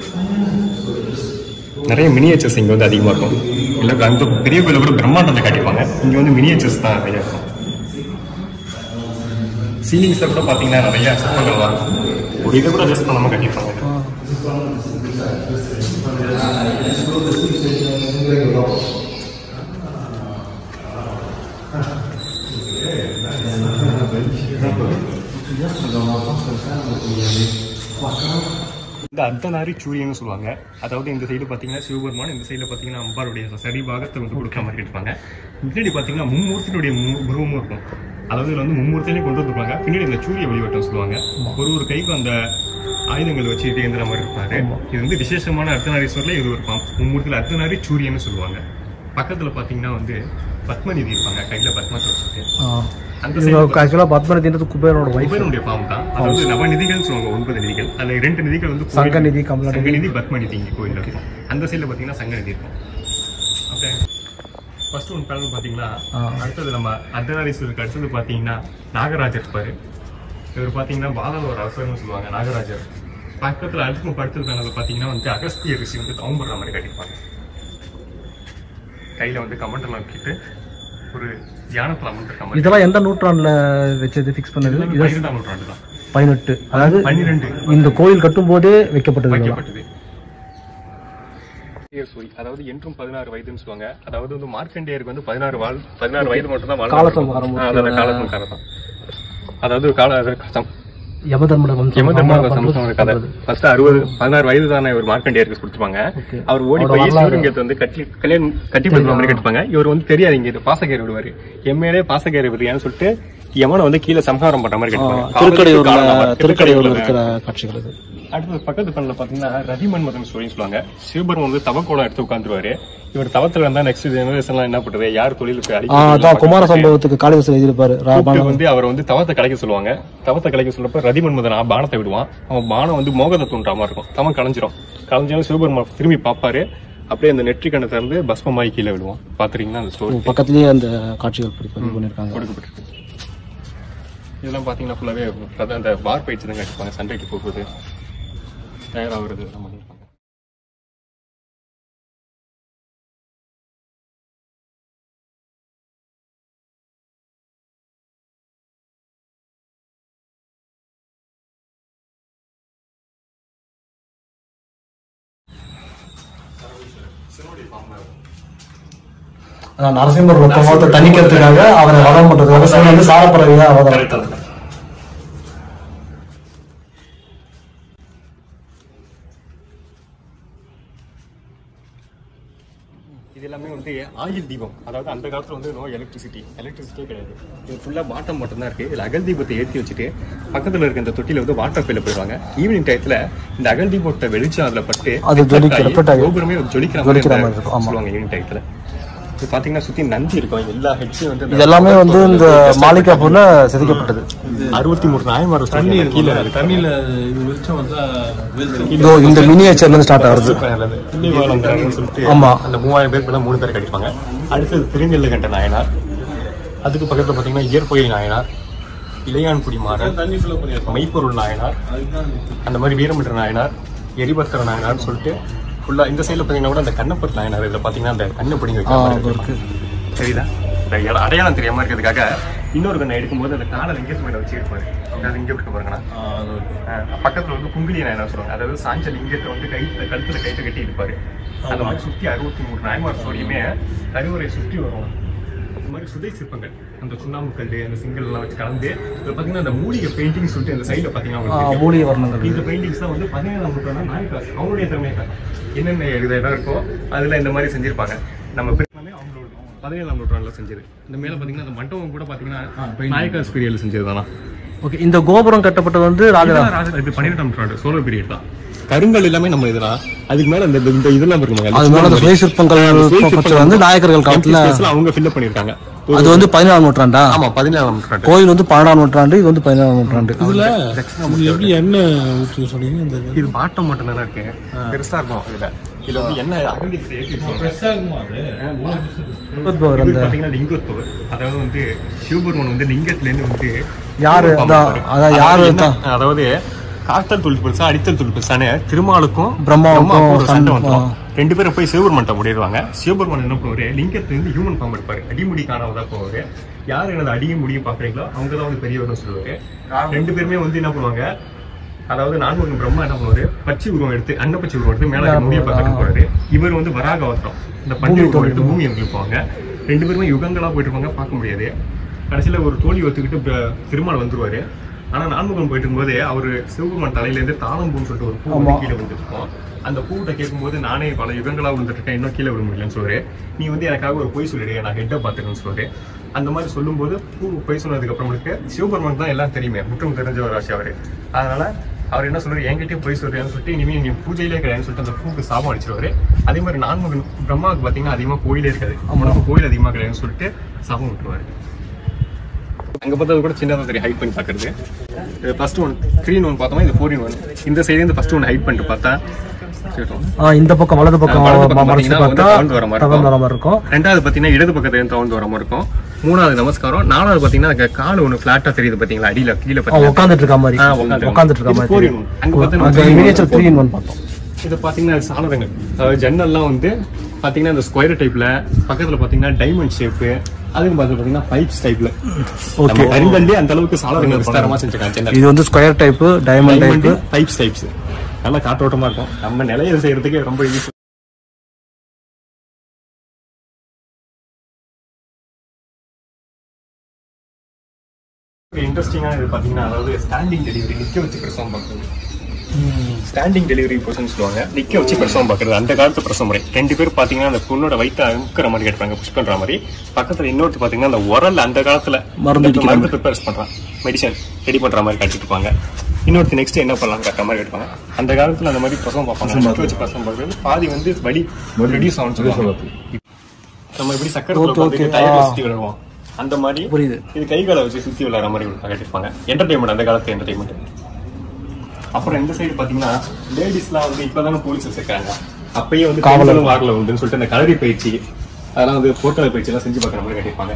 Speaker 2: நிறைய மினியேச்சர்ஸ் இங்க வந்து அதிகமா இருக்கும் இல்ல அந்த பெரிய கோயில கூட பிரம்மாண்டத்தை காட்டிப்பாங்க இங்க வந்து மினியேச்சர்ஸ் தான் நிறைய இருக்கும் சீலிங்ஸ்ல கூட பாத்தீங்கன்னா நிறைய சிற்பங்கள் வரும் ஒரு இதை கூட ஜஸ்ட் பண்ணாம கட்டிப்பாங்க இந்த அர்த்தநாரி சூரியன்னு சொல்லுவாங்க அதாவது இந்த சைடு பாத்தீங்கன்னா சிவபெருமான் இந்த சைடுல பாத்தீங்கன்னா அம்பாளுடைய சரி பாகத்தை வந்து கொடுக்க மாதிரி இருப்பாங்க பின்னாடி பாத்தீங்கன்னா மும்மூர்த்தியுடைய மு- உருவமும் இருக்கும் அதாவது இதுல வந்து மும்மூர்த்திலையும் கொண்டு வந்திருப்பாங்க பின்னாடி இந்த சூரிய வழிவட்டம் சொல்லுவாங்க ஒரு ஒரு கைக்கும் அந்த ஆயுதங்கள் வச்சு தேர்ந்துற மாதிரி இருப்பாரு இது வந்து விசேஷமான அர்த்தநாரீஸ்வரில் இது ஒரு பாம் மும்மூர்த்தியில அர்த்தநாரி சூரியன்னு சொல்லுவாங்க பக்கத்துல பாத்தீங்கன்னா வந்து பத்மநிதி இருப்பாங்க கையில பத்மத்தை வச்சுட்டு அந்த
Speaker 4: இது
Speaker 2: சைடு
Speaker 4: ஆக்சுவலா பத்மநிதின்றது குபேரோட வைஃப்
Speaker 2: குபேரனுடைய ஃபார்ம் தான் அதாவது நவநிதிகள் சொல்லுவாங்க ஒன்பது நிதிகள் அதுல ரெண்டு நிதிகள் வந்து கோயில்
Speaker 4: சங்கநிதி, கமலநிதி.
Speaker 2: சங்கநிதி பத்மநிதி இங்க கோயில் இருக்கும் அந்த சைடுல பாத்தீங்கன்னா சங்கநிதி இருக்கும் அப்படியே ஃபர்ஸ்ட் ஒன் பேனல் பாத்தீங்கன்னா அடுத்தது நம்ம அர்த்தநாரீஸ்வருக்கு அடுத்தது பாத்தீங்கன்னா நாகராஜர் இருப்பாரு இவர் பாத்தீங்கன்னா பாதாள ஒரு அரசர்னு சொல்லுவாங்க நாகராஜர் பக்கத்துல அடுத்து படுத்தது பேனல் பாத்தீங்கன்னா வந்து அகஸ்திய ரிஷி வந்து தவம்படுற மாதிரி கட்டிப்பாங்க கையில வந்து கமண்டலம் வச்சுட்டு ஒரு தியானத்துல அமர்ந்திருக்க மாதிரி
Speaker 4: இதெல்லாம் எந்த நூற்றாண்டுல வச்சது ஃபிக்ஸ் பண்ணது இது
Speaker 2: பன்னிரெண்டாம் நூற்றாண்டு தான்
Speaker 4: பதினெட்டு அதாவது
Speaker 2: பன்னிரெண்டு
Speaker 4: இந்த கோயில் கட்டும் போதே வைக்கப்பட்டது இதெல்லாம்.
Speaker 2: வைக்கப்பட்டது அதாவது என்றும் பதினாறு வயதுன்னு சொல்லுவாங்க அதாவது வந்து மார்க்கண்டேயருக்கு வந்து பதினாறு வாழ் பதினாறு வயது மட்டும் தான்
Speaker 4: காலசம்ஹாரம்
Speaker 2: அதாவது காலசம்ஹாரம் தான் அதாவது கால அது சம்-
Speaker 4: யமதர்மன வம்சம்
Speaker 2: யமதர்மரோட சம்சமோட கதை ஃபர்ஸ்ட் அறுபது பதினாறு வயது தானே ஒரு மார்க்கண்டேயருக்கு கொடுத்துருப்பாங்க அவர் ஓடி போய் சிவலிங்கத்தை வந்து கட்டி கல்யாணம் கட்டி கொடுக்குற மாதிரி கட்டிப்பாங்க இவர் வந்து தெரியாது இங்க இது பாசகேர் விடுவாரு எம்ஏலே பாசகேர் விடுறியான்னு சொல்லிட்டு யமனை வந்து கீழே சம்ஹாரம் பண்ற மாதிரி கட்டிப்பாங்க
Speaker 4: திருக்கடையூர்ல
Speaker 2: காலநாமம்.
Speaker 4: திருக்கடையூர்ல இருக்கிற காட்சிகள் இது
Speaker 2: அடுத்தது பக்கத்து பண்ணல பாத்தீங்கன்னா ரதி மன்மதன் ஸ்டோரின்னு சொல்லுவாங்க சிவபெருமன் வந்து தவக்கோலம் எடுத்து உட்காந்துருவாரு இவர் தவத்துல இருந்தா நெக்ஸ்ட் ஜெனரேஷன் எல்லாம் என்ன பண்றது யார் தொழிலுக்கு
Speaker 4: ஆ,
Speaker 2: அடிக்க
Speaker 4: அதான் குமார சம்பவத்துக்கு காளிதாசன் எழுதியிருப்பாரு ரா-
Speaker 2: கூப்பிட்டு வந்து அவர் வந்து தவத்தை கலைக்க சொல்லுவாங்க தவத்தை கலைக்க சொல்லப்ப ரதிமன்மதன் ஆ- பானத்தை விடுவான் அவன் பானம் வந்து மோகத்தை தூண்டுற மாதிரி இருக்கும் தவம் கலைஞ்சிரும் கலைஞ்சாலும் சிவபெருமான் திரும்பி பார்ப்பாரு அப்படியே அந்த நெற்றி கண்ணை திறந்து பஸ்மமாயி கீழே விடுவான் பாத்துறீங்கன்னா அந்த ஸ்டோரி
Speaker 4: பக்கத்துலயே அந்த காட்சிகள் படி- பதிவு பண்ணிருக்காங்க
Speaker 2: கொடுக்கப்பட்டிருக்கு இதெல்லாம் பாத்தீங்கன்னா ஃபுல்லாவே அதான் அந்த பார் பயிற்சி தான் கட்டிப்பாங்க சண்டைக்கு போகுது தயாராகிறது இதெல்லாம் பண்ணிருப்பாங்க
Speaker 4: அதான் நரசிம்மர் ரொக்கமோத்தை தணிக்கிறதுக்காக அவரை வதம் பண்றதுக்காக சிவன் வந்து சாரப்பறவையா அவதாரம் எடுத்தாரு.
Speaker 2: இது எல்லாமே வந்து ஆயில் தீபம் அதாவது அந்த காலத்துல வந்து நோ எலக்ட்ரிசிட்டி எலக்ட்ரிசிட்டியே கிடையாது இது ஃபுல்லா பாட்டம் மட்டும் தான் இருக்கு இதுல அகல் தீபத்தை ஏற்றி வச்சுட்டு பக்கத்துல இருக்க இந்த தொட்டில வந்து வாட்டர் ஃபில்ல போயிடுவாங்க ஈவினிங் டயத்துல இந்த அகல் தீபத்தை வெளிச்சம் அதுல பட்டு
Speaker 4: அது ஜொலிக்க-
Speaker 2: reflect ஆகி
Speaker 4: reflect ஆகி
Speaker 2: கோபுரமே ஒரு ஜொலிக்கிற
Speaker 4: ஜொலிக்கிற
Speaker 2: மாதிரி
Speaker 4: மாதிரி இருக்கும், ஆமா.
Speaker 2: சொல்லுவாங்க ஈவினிங் டயத்துல இது பாத்தீங்கன்னா சுத்தி நந்தி இருக்கும் எல்லா ஹெட்ஸையும் வந்து
Speaker 4: இது எல்லாமே வந்து இந்த மாளிகாப்பூர்ல செதுக்கப்பட்டது
Speaker 2: அறுபத்தி மூணு நாயமார் தண்ணி கீழே இருக்கு.
Speaker 3: தண்ணியில இது வெளிச்சம் வந்தா வீழ்ந்து
Speaker 4: இதோ இந்த மினியேச்சர்ல இருந்து ஸ்டார்ட் ஆகுது
Speaker 2: தில்லைவாழங்காரன்னு சொல்லிட்டு
Speaker 4: ஆமா.
Speaker 2: அந்த மூவாயிரம் பேர் மேல மூணு பேர் கடிப்பாங்க அடுத்தது திருநெல்லு கண்ட நாயனார் அதுக்கு பக்கத்துல பாத்தீங்கன்னா இயற்பொயில் நாயனார் இளையான்குடி மாறன்
Speaker 3: தண்ணி ஃபில் பண்ணியிருக்கோம்
Speaker 2: மெய்ப்பொருள் நாயனார்
Speaker 3: அதுதான்
Speaker 2: அந்த மாதிரி வீரமன்ற நாயனார் எரிபத்திர நாயனார்னு சொல்லிட்டு ஃபுல்லா இந்த சைடுல பாத்தீங்கன்னா கூட அந்த கண்ணப்பர் நாயனார் இதுல பாத்தீங்கன்னா அந்த கண்ணை பிடிங்க வைக்கிற மாதிரி
Speaker 4: இருக்கு.
Speaker 2: இருக்கும். தெரியுதா இந்த இட- அடையாளம் தெரியாம இருக்கிறதுக்காக இன்னொரு கண்ணை எடுக்கும்போது அந்த காலை லிங்கத்து மேல வச்சு எடுப்பாரு அது இங்க இருக்கு பாருங்கண்ணா அஹ் பக்கத்துல வந்து குங்கிலி நாயனார் சொல்லுவாங்க அதாவது சாஞ்ச லிங்கத்தை வந்து கைத்துல கழுத்துல கைத்தை கட்டி இருப்பாரு அந்த மாதிரி சுத்தி அறுபத்தி மூணு நாயமார் ஸ்டோரியுமே கருவறை சுற்றி வரும் இந்த மாதிரி சுதை சிற்பங்கள் அந்த சுண்ணாம்பு கல் அந்த சிங்கல் எல்லாம் வச்சு கலந்து இதுல பாத்தீங்கன்னா அந்த மூலிகை பெயிண்டிங் சொல்லிட்டு அந்த சைடுல பாத்தீங்கன்னா
Speaker 4: ஆ,
Speaker 2: உங்களுக்கு தெரியும்.
Speaker 4: மூலிகை வர்ணங்கள்
Speaker 2: இந்த பெயிண்டிங்ஸ் தான் வந்து பதினேழாம் நூற்றாண்டு நாயக்காஸ் அவங்களுடைய திறமையை காட்டும் என்னென்ன இது இடம் இருக்கோ அதுல இந்த மாதிரி செஞ்சிருப்பாங்க நம்ம எல்லாமே அவங்களோட பதினேழாம் நூற்றாண்டுல செஞ்சது இந்த மேல பாத்தீங்கன்னா அந்த மண்டபம் கூட பாத்தீங்கன்னா நாயக்காஸ் பீரியட்ல செஞ்சது
Speaker 4: ஓகே இந்த கோபுரம் கட்டப்பட்டது வந்து ராஜரா
Speaker 2: இது பன்னிரெண்டாம் நூற்றாண்டு சோழர் பீரியட் தான் கருங்கல் எல்லாமே நம்ம இதுதான் அதுக்கு மேல இந்த இந்த இதெல்லாம் இருக்குங்க
Speaker 4: அது மேல அந்த சுவை சிற்பங்கள் பற்றி வந்து நாயக்கர்கள் காலத்துல
Speaker 2: அவங்க ஃபில் பண்ணிருக்காங்க
Speaker 4: அது வந்து பதினேழாம் நூற்றாண்டா
Speaker 2: ஆமா பதினேழாம் நூற்றாண்டு
Speaker 4: கோயில் வந்து பன்னெண்டாம் நூற்றாண்டு இது வந்து பதினேழாம் நூற்றாண்டு
Speaker 3: எப்படி என்ன ஊற்றி சொன்னீங்க இந்த
Speaker 2: இது பாட்டம் மட்டும் தானே இருக்கு பெருசா இருக்கும் இதுல இதுல வந்து என்ன அகலியத்தை ஏற்றி வச்சிருக்காங்க.
Speaker 3: ஃப்ரெஷ்ஷாக இருக்குமா அது
Speaker 4: முப்பத்தோரு
Speaker 2: இது
Speaker 4: அந்த
Speaker 2: பாத்தீங்கன்னா லிங்கோத்பவர் அதாவது வந்து சிவபெருமான் வந்து லிங்கத்துல இருந்து வந்து
Speaker 4: யாரு
Speaker 2: பாம்பு
Speaker 4: அதான்
Speaker 2: பாரு.
Speaker 4: அதான் யாரு
Speaker 2: அதாவது என்ன-
Speaker 4: தான்
Speaker 2: அதாவது காத்தல் தொழில் பெருசா அடித்தல் தொழில் பெருசான்னு திருமாலுக்கும்
Speaker 4: பிரம்மாவுக்கும்
Speaker 2: பிரம்மாவுக்கும் ஒரு சண்டை
Speaker 4: சண்டை,
Speaker 2: வந்துடும் ரெண்டு பேரும் போய் சிவபெருமான்ட்ட முடிடுவாங்க சிவபெருமான் என்ன பண்ணுவாரு லிங்கத்துல இருந்து ஹியூமன் பாம்பு எடுப்பாரு அடிமுடி காணாமதா போவாரு யார் எனது அடியும் முடியும் பாக்குறீங்களோ அவங்க தான் வந்து பெரியவர்னு சொல்லுவாரு ரெண்டு பேருமே வந்து என்ன பண்ணுவாங்க அதாவது நான்முகன் பிரம்மா என்ன பண்ணுவாரு பச்சை உருவம் எடுத்து அன்னப்பச்சை உருவம் எடுத்து மேல இருக்க முடிய பார்த்துட்டு போறாரு இவர் வந்து வராக அவசரம் இந்த பஞ்சு உருவம் எடுத்து பூமி எங்களுக்கு போவாங்க ரெண்டு பேருமே யுகங்களா போயிட்டு இருப்பாங்க பார்க்க முடியாது கடைசியில ஒரு தோழி ஒத்துக்கிட்டு ப- திருமால் வந்துருவாரு ஆனா நான்முகன் போயிட்டு இருக்கும்போது அவரு சிவபெருமான் தலையில இருந்து தாளம் பூன்னு சொல்லிட்டு ஒரு பூ வந்து கீழே வந்துருக்கும் அந்த பூட்ட கேட்கும்போது நானே பல யுகங்களா விழுந்துட்டு இருக்கேன் இன்னும் கீழே விட முடியலன்னு சொல்றாரு நீ வந்து எனக்காக ஒரு பொய் சொல்லிடு நான் ஹெட்டை பார்த்துக்கணும்னு சொல்றாரு அந்த மாதிரி சொல்லும்போது பூ பொய் சொன்னதுக்கு அப்புறமேட்டுக்கு சிவபெருமான் தான் எல்லாம் தெரியுமே முற்றும் தெரிஞ்ச ஒரு ராசி அவரு அதனால அவர் என்ன சொல்றாரு என்கிட்டயும் பொய் சொல்றேன்னு சொல்லிட்டு இனிமே நீங்க பூஜையிலே கிடையாதுன்னு சொல்லிட்டு அந்த பூக்கு சாபம் அடிச்சிருவாரு அதே மாதிரி நான்முகன் பிரம்மாவுக்கு பாத்தீங்கன்னா அதிகமா கோயிலே இருக்காது அவனுக்கு கோயில் அதிகமா கிடையாதுன்னு சொல்லிட்டு சாபம் விட்டுருவாரு அங்க பார்த்தது கூட சின்னதா தெரியும் ஹைட் பண்ணி பாக்குறது இது ஃபர்ஸ்ட் ஒன் த்ரீ ஒன் பார்த்தோமா இது ஃபோர் ஒன் இந்த சைடு இருந்து ஃபர்ஸ்ட் ஒன் ஹைட் பண்ணிட்டு பார்த்தா கேட்டோம்.
Speaker 4: ஆ, இந்த பக்கம் வலது பக்கம்
Speaker 2: வலது பக்கம்
Speaker 4: ம- மறைச்சு
Speaker 2: பாத்தீங்கன்னா வந்து
Speaker 4: பார்த்தா
Speaker 2: தவழ்ந்து வர மாதிரி
Speaker 4: தவழ்ந்து வர மாதிரி இருக்கும்
Speaker 2: ரெண்டாவது பாத்தீங்கன்னா இடது பக்கத்துல இருந்து தவழ்ந்து வர மாதிரி இருக்கும் மூணாவது நமஸ்காரம் நாலாவது பாத்தீங்கன்னா அங்க கால் ஒண்ணு பிளாட்டா தெரியுது பாத்தீங்களா அடியில கீழே
Speaker 4: ஆ,
Speaker 2: பாத்தீங்கன்னா
Speaker 4: உட்கார்ந்துட்டு இருக்க மாதிரி
Speaker 2: ஆ, உட்கார்ந்து
Speaker 4: உட்கார்ந்துட்டு இருக்க
Speaker 2: இது
Speaker 4: மாதிரி
Speaker 2: four in
Speaker 4: தெரியும்.
Speaker 2: one. அங்க பார்த்தீங்கன்னா
Speaker 4: அந்த
Speaker 2: three in one.
Speaker 4: Miniature three in one பார்த்தோம்
Speaker 2: இது பாத்தீங்கன்னா சாளரங்கள் அதாவது ஜன்னல்லாம் வந்து பாத்தீங்கன்னா இந்த ஸ்கொயர் டைப்ல பக்கத்துல பாத்தீங்கன்னா டைமண்ட் ஷேப் அதுக்கு பார்த்து பாத்தீங்கன்னா பைப்ஸ் டைப்ல
Speaker 4: Okay.
Speaker 2: கருங்கல்லே அந்த அளவுக்கு சாளரங்கள் விஸ்தாரமா செஞ்சிருக்காங்க ஜன்னல்
Speaker 4: இது வந்து square type diamond type
Speaker 2: pipes types நல்லா காற்றோட்டமா இருக்கும் நம்ம நிலையில செய்யறதுக்கு ரொம்ப யூஸ் இன்ட்ரெஸ்டிங்கான இது பாத்தீங்கன்னா அதாவது ஸ்டாண்டிங் டெலிவரி நிக்க வச்சு பிரசவம் பார்க்குறது ஸ்டாண்டிங் டெலிவரி பர்சன் சொல்லுவாங்க நிக்க வச்சு பிரசவம் பார்க்கறது அந்த காலத்து பிரசவ முறை ரெண்டு பேர் பாத்தீங்கன்னா அந்த பொண்ணோட வயிற்று அமுக்கிற மாதிரி கேட்பாங்க புஷ் பண்ற மாதிரி பக்கத்துல இன்னொருத்தர் பாத்தீங்கன்னா அந்த உரல் அந்த காலத்துல
Speaker 4: மருந்து
Speaker 2: மருந்து ப்ரிப்பேர்ஸ் பண்றான் மெடிசன் ரெடி பண்ற மாதிரி காட்டிட்டு இருப்பாங்க இன்னொருத்தி நெக்ஸ்ட் என்ன பண்ணலாம் கட்ட மாதிரி கேட்பாங்க அந்த காலத்துல அந்த மாதிரி பிரசவம் பார்ப்பாங்க சுட்டு வச்சு பிரசவம் பார்க்கறது பாதி வந்து வலி ரெடியூஸ் ஆகும் சொல்லுவாங்க நம்ம எப்படி சக்கரை டயர் சுத்தி விளையாடுவோம் அந்த மாதிரி
Speaker 4: புரியுது.
Speaker 2: இது கை காலை வச்சு சுத்தி விளையாடுற மாதிரி கட்டிருப்பாங்க என்டர்டைன்மெண்ட் அந்த காலத்து என்டர்டைன்மெண்ட் அப்புறம் இந்த சைடு பாத்தீங்கன்னா லேடிஸ்லாம் வந்து இப்பதானே போலீஸ் வச்சிருக்காங்க அப்பயே வந்து காவலும் வாரில் உண்டுன்னு சொல்லிட்டு அந்த களரி பயிற்சி அதெல்லாம் வந்து போர்க்கலை பயிற்சி எல்லாம் செஞ்சு பார்க்குற மாதிரி கட்டிருப்பாங்க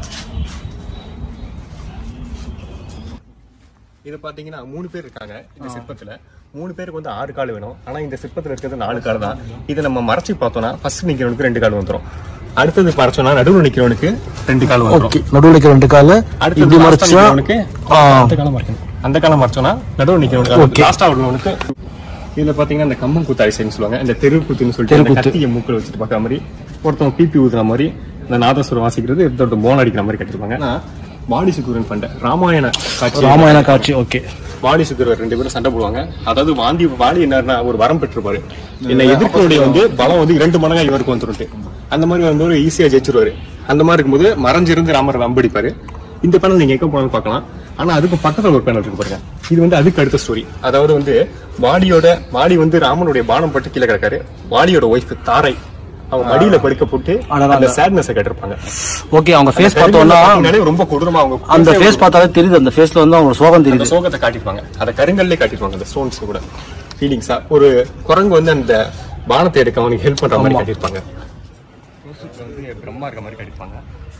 Speaker 2: இது பாத்தீங்கன்னா மூணு பேர் இருக்காங்க இந்த சிற்பத்துல மூணு பேருக்கு வந்து ஆறு கால் வேணும் ஆனா இந்த சிற்பத்துல இருக்கிறது நாலு கால் தான் இதை நம்ம மறைச்சு பார்த்தோம்னா ஃபர்ஸ்ட் நிக்கிறவனுக்கு ரெண்டு கால் வந்துரும் அடுத்தது மறைச்சோம்னா நடுவில் நிக்கிறவனுக்கு ரெண்டு கால் வந்துரும்
Speaker 4: ஓகே நடுவில் நிற்கிற ரெண்டு காலு
Speaker 2: அடுத்தது
Speaker 4: இப்படி
Speaker 2: last ஆ
Speaker 4: மறைச்சா
Speaker 2: நிக்கிறவனுக்கு
Speaker 4: ஆ.
Speaker 2: அந்த காலம் மறைக்கணும் அந்த காலம் மறைச்சோம்னா நடுவில் நிக்கிறவனுக்கு லாஸ்டா வருவனுக்கு இதுல பாத்தீங்கன்னா இந்த கம்பம் குத்து அரிசின்னு சொல்லுவாங்க இந்த தெருக்குத்துன்னு சொல்லிட்டு அந்த
Speaker 4: தெருக்கூத்து.
Speaker 2: கத்திய மூக்கில் வச்சுட்டு பார்க்குற மாதிரி ஒருத்தவங்க பிபி ஊதுற மாதிரி இந்த நாதஸ்வரம் வாசிக்கிறது ஒருத்தர் போன் அடிக்கிற மாதிரி கட்டிருப்பாங்க ஆனா பாடி சுக்குரன் பண்ட ராமாயண காட்சி
Speaker 4: ராமாயண காட்சி ஓகே
Speaker 2: வாலி சுக்கரவர் ரெண்டு பேரும் சண்டை போடுவாங்க அதாவது வாந்தி வாலி என்னன்னா ஒரு வரம் பெற்றிருப்பாரு என்ன எதிர்க்கனுடைய வந்து பலம் வந்து இரண்டு மடங்கா இவருக்கு வந்துருட்டு அந்த மாதிரி வந்து ஒரு ஈஸியா ஜெயிச்சிருவாரு அந்த மாதிரி இருக்கும்போது மறைஞ்சிருந்து ராமர் வம்படிப்பாரு இந்த பேனல் நீங்க எங்க போனாலும் பார்க்கலாம் ஆனா அதுக்கு பக்கத்துல ஒரு பேனல் இருக்கு பாருங்க இது வந்து அதுக்கு அடுத்த ஸ்டோரி அதாவது வந்து வாலியோட வாலி வந்து ராமனுடைய பானம் பட்டு கீழே கிடக்காரு வாலியோட ஒய்ஃப் தாரை அவங்க மடியில படுக்க போட்டு அந்த சேட்னஸ் கட்டிருப்பாங்க
Speaker 4: ஓகே அவங்க ஃபேஸ் பார்த்தோம்னா
Speaker 2: பார்த்தோம்னா ரொம்ப கொடூரமா அவங்க
Speaker 4: அந்த ஃபேஸ் பார்த்தாலே தெரியுது அந்த ஃபேஸ்ல வந்து அவங்க சோகம்
Speaker 2: அந்த
Speaker 4: தெரியுது
Speaker 2: சோகத்தை காட்டிருப்பாங்க அதை கருங்கல்லே காட்டிருப்பாங்க அந்த ஸ்டோன்ஸ் கூட ஃபீலிங்ஸா ஒரு குரங்கு வந்து அந்த பானத்தை எடுக்க அவனுக்கு ஹெல்ப் பண்ற மாதிரி காட்டியிருப்பாங்க வந்து பிரம்மா இருக்க மாதிரி காட்டியிருப்பாங்க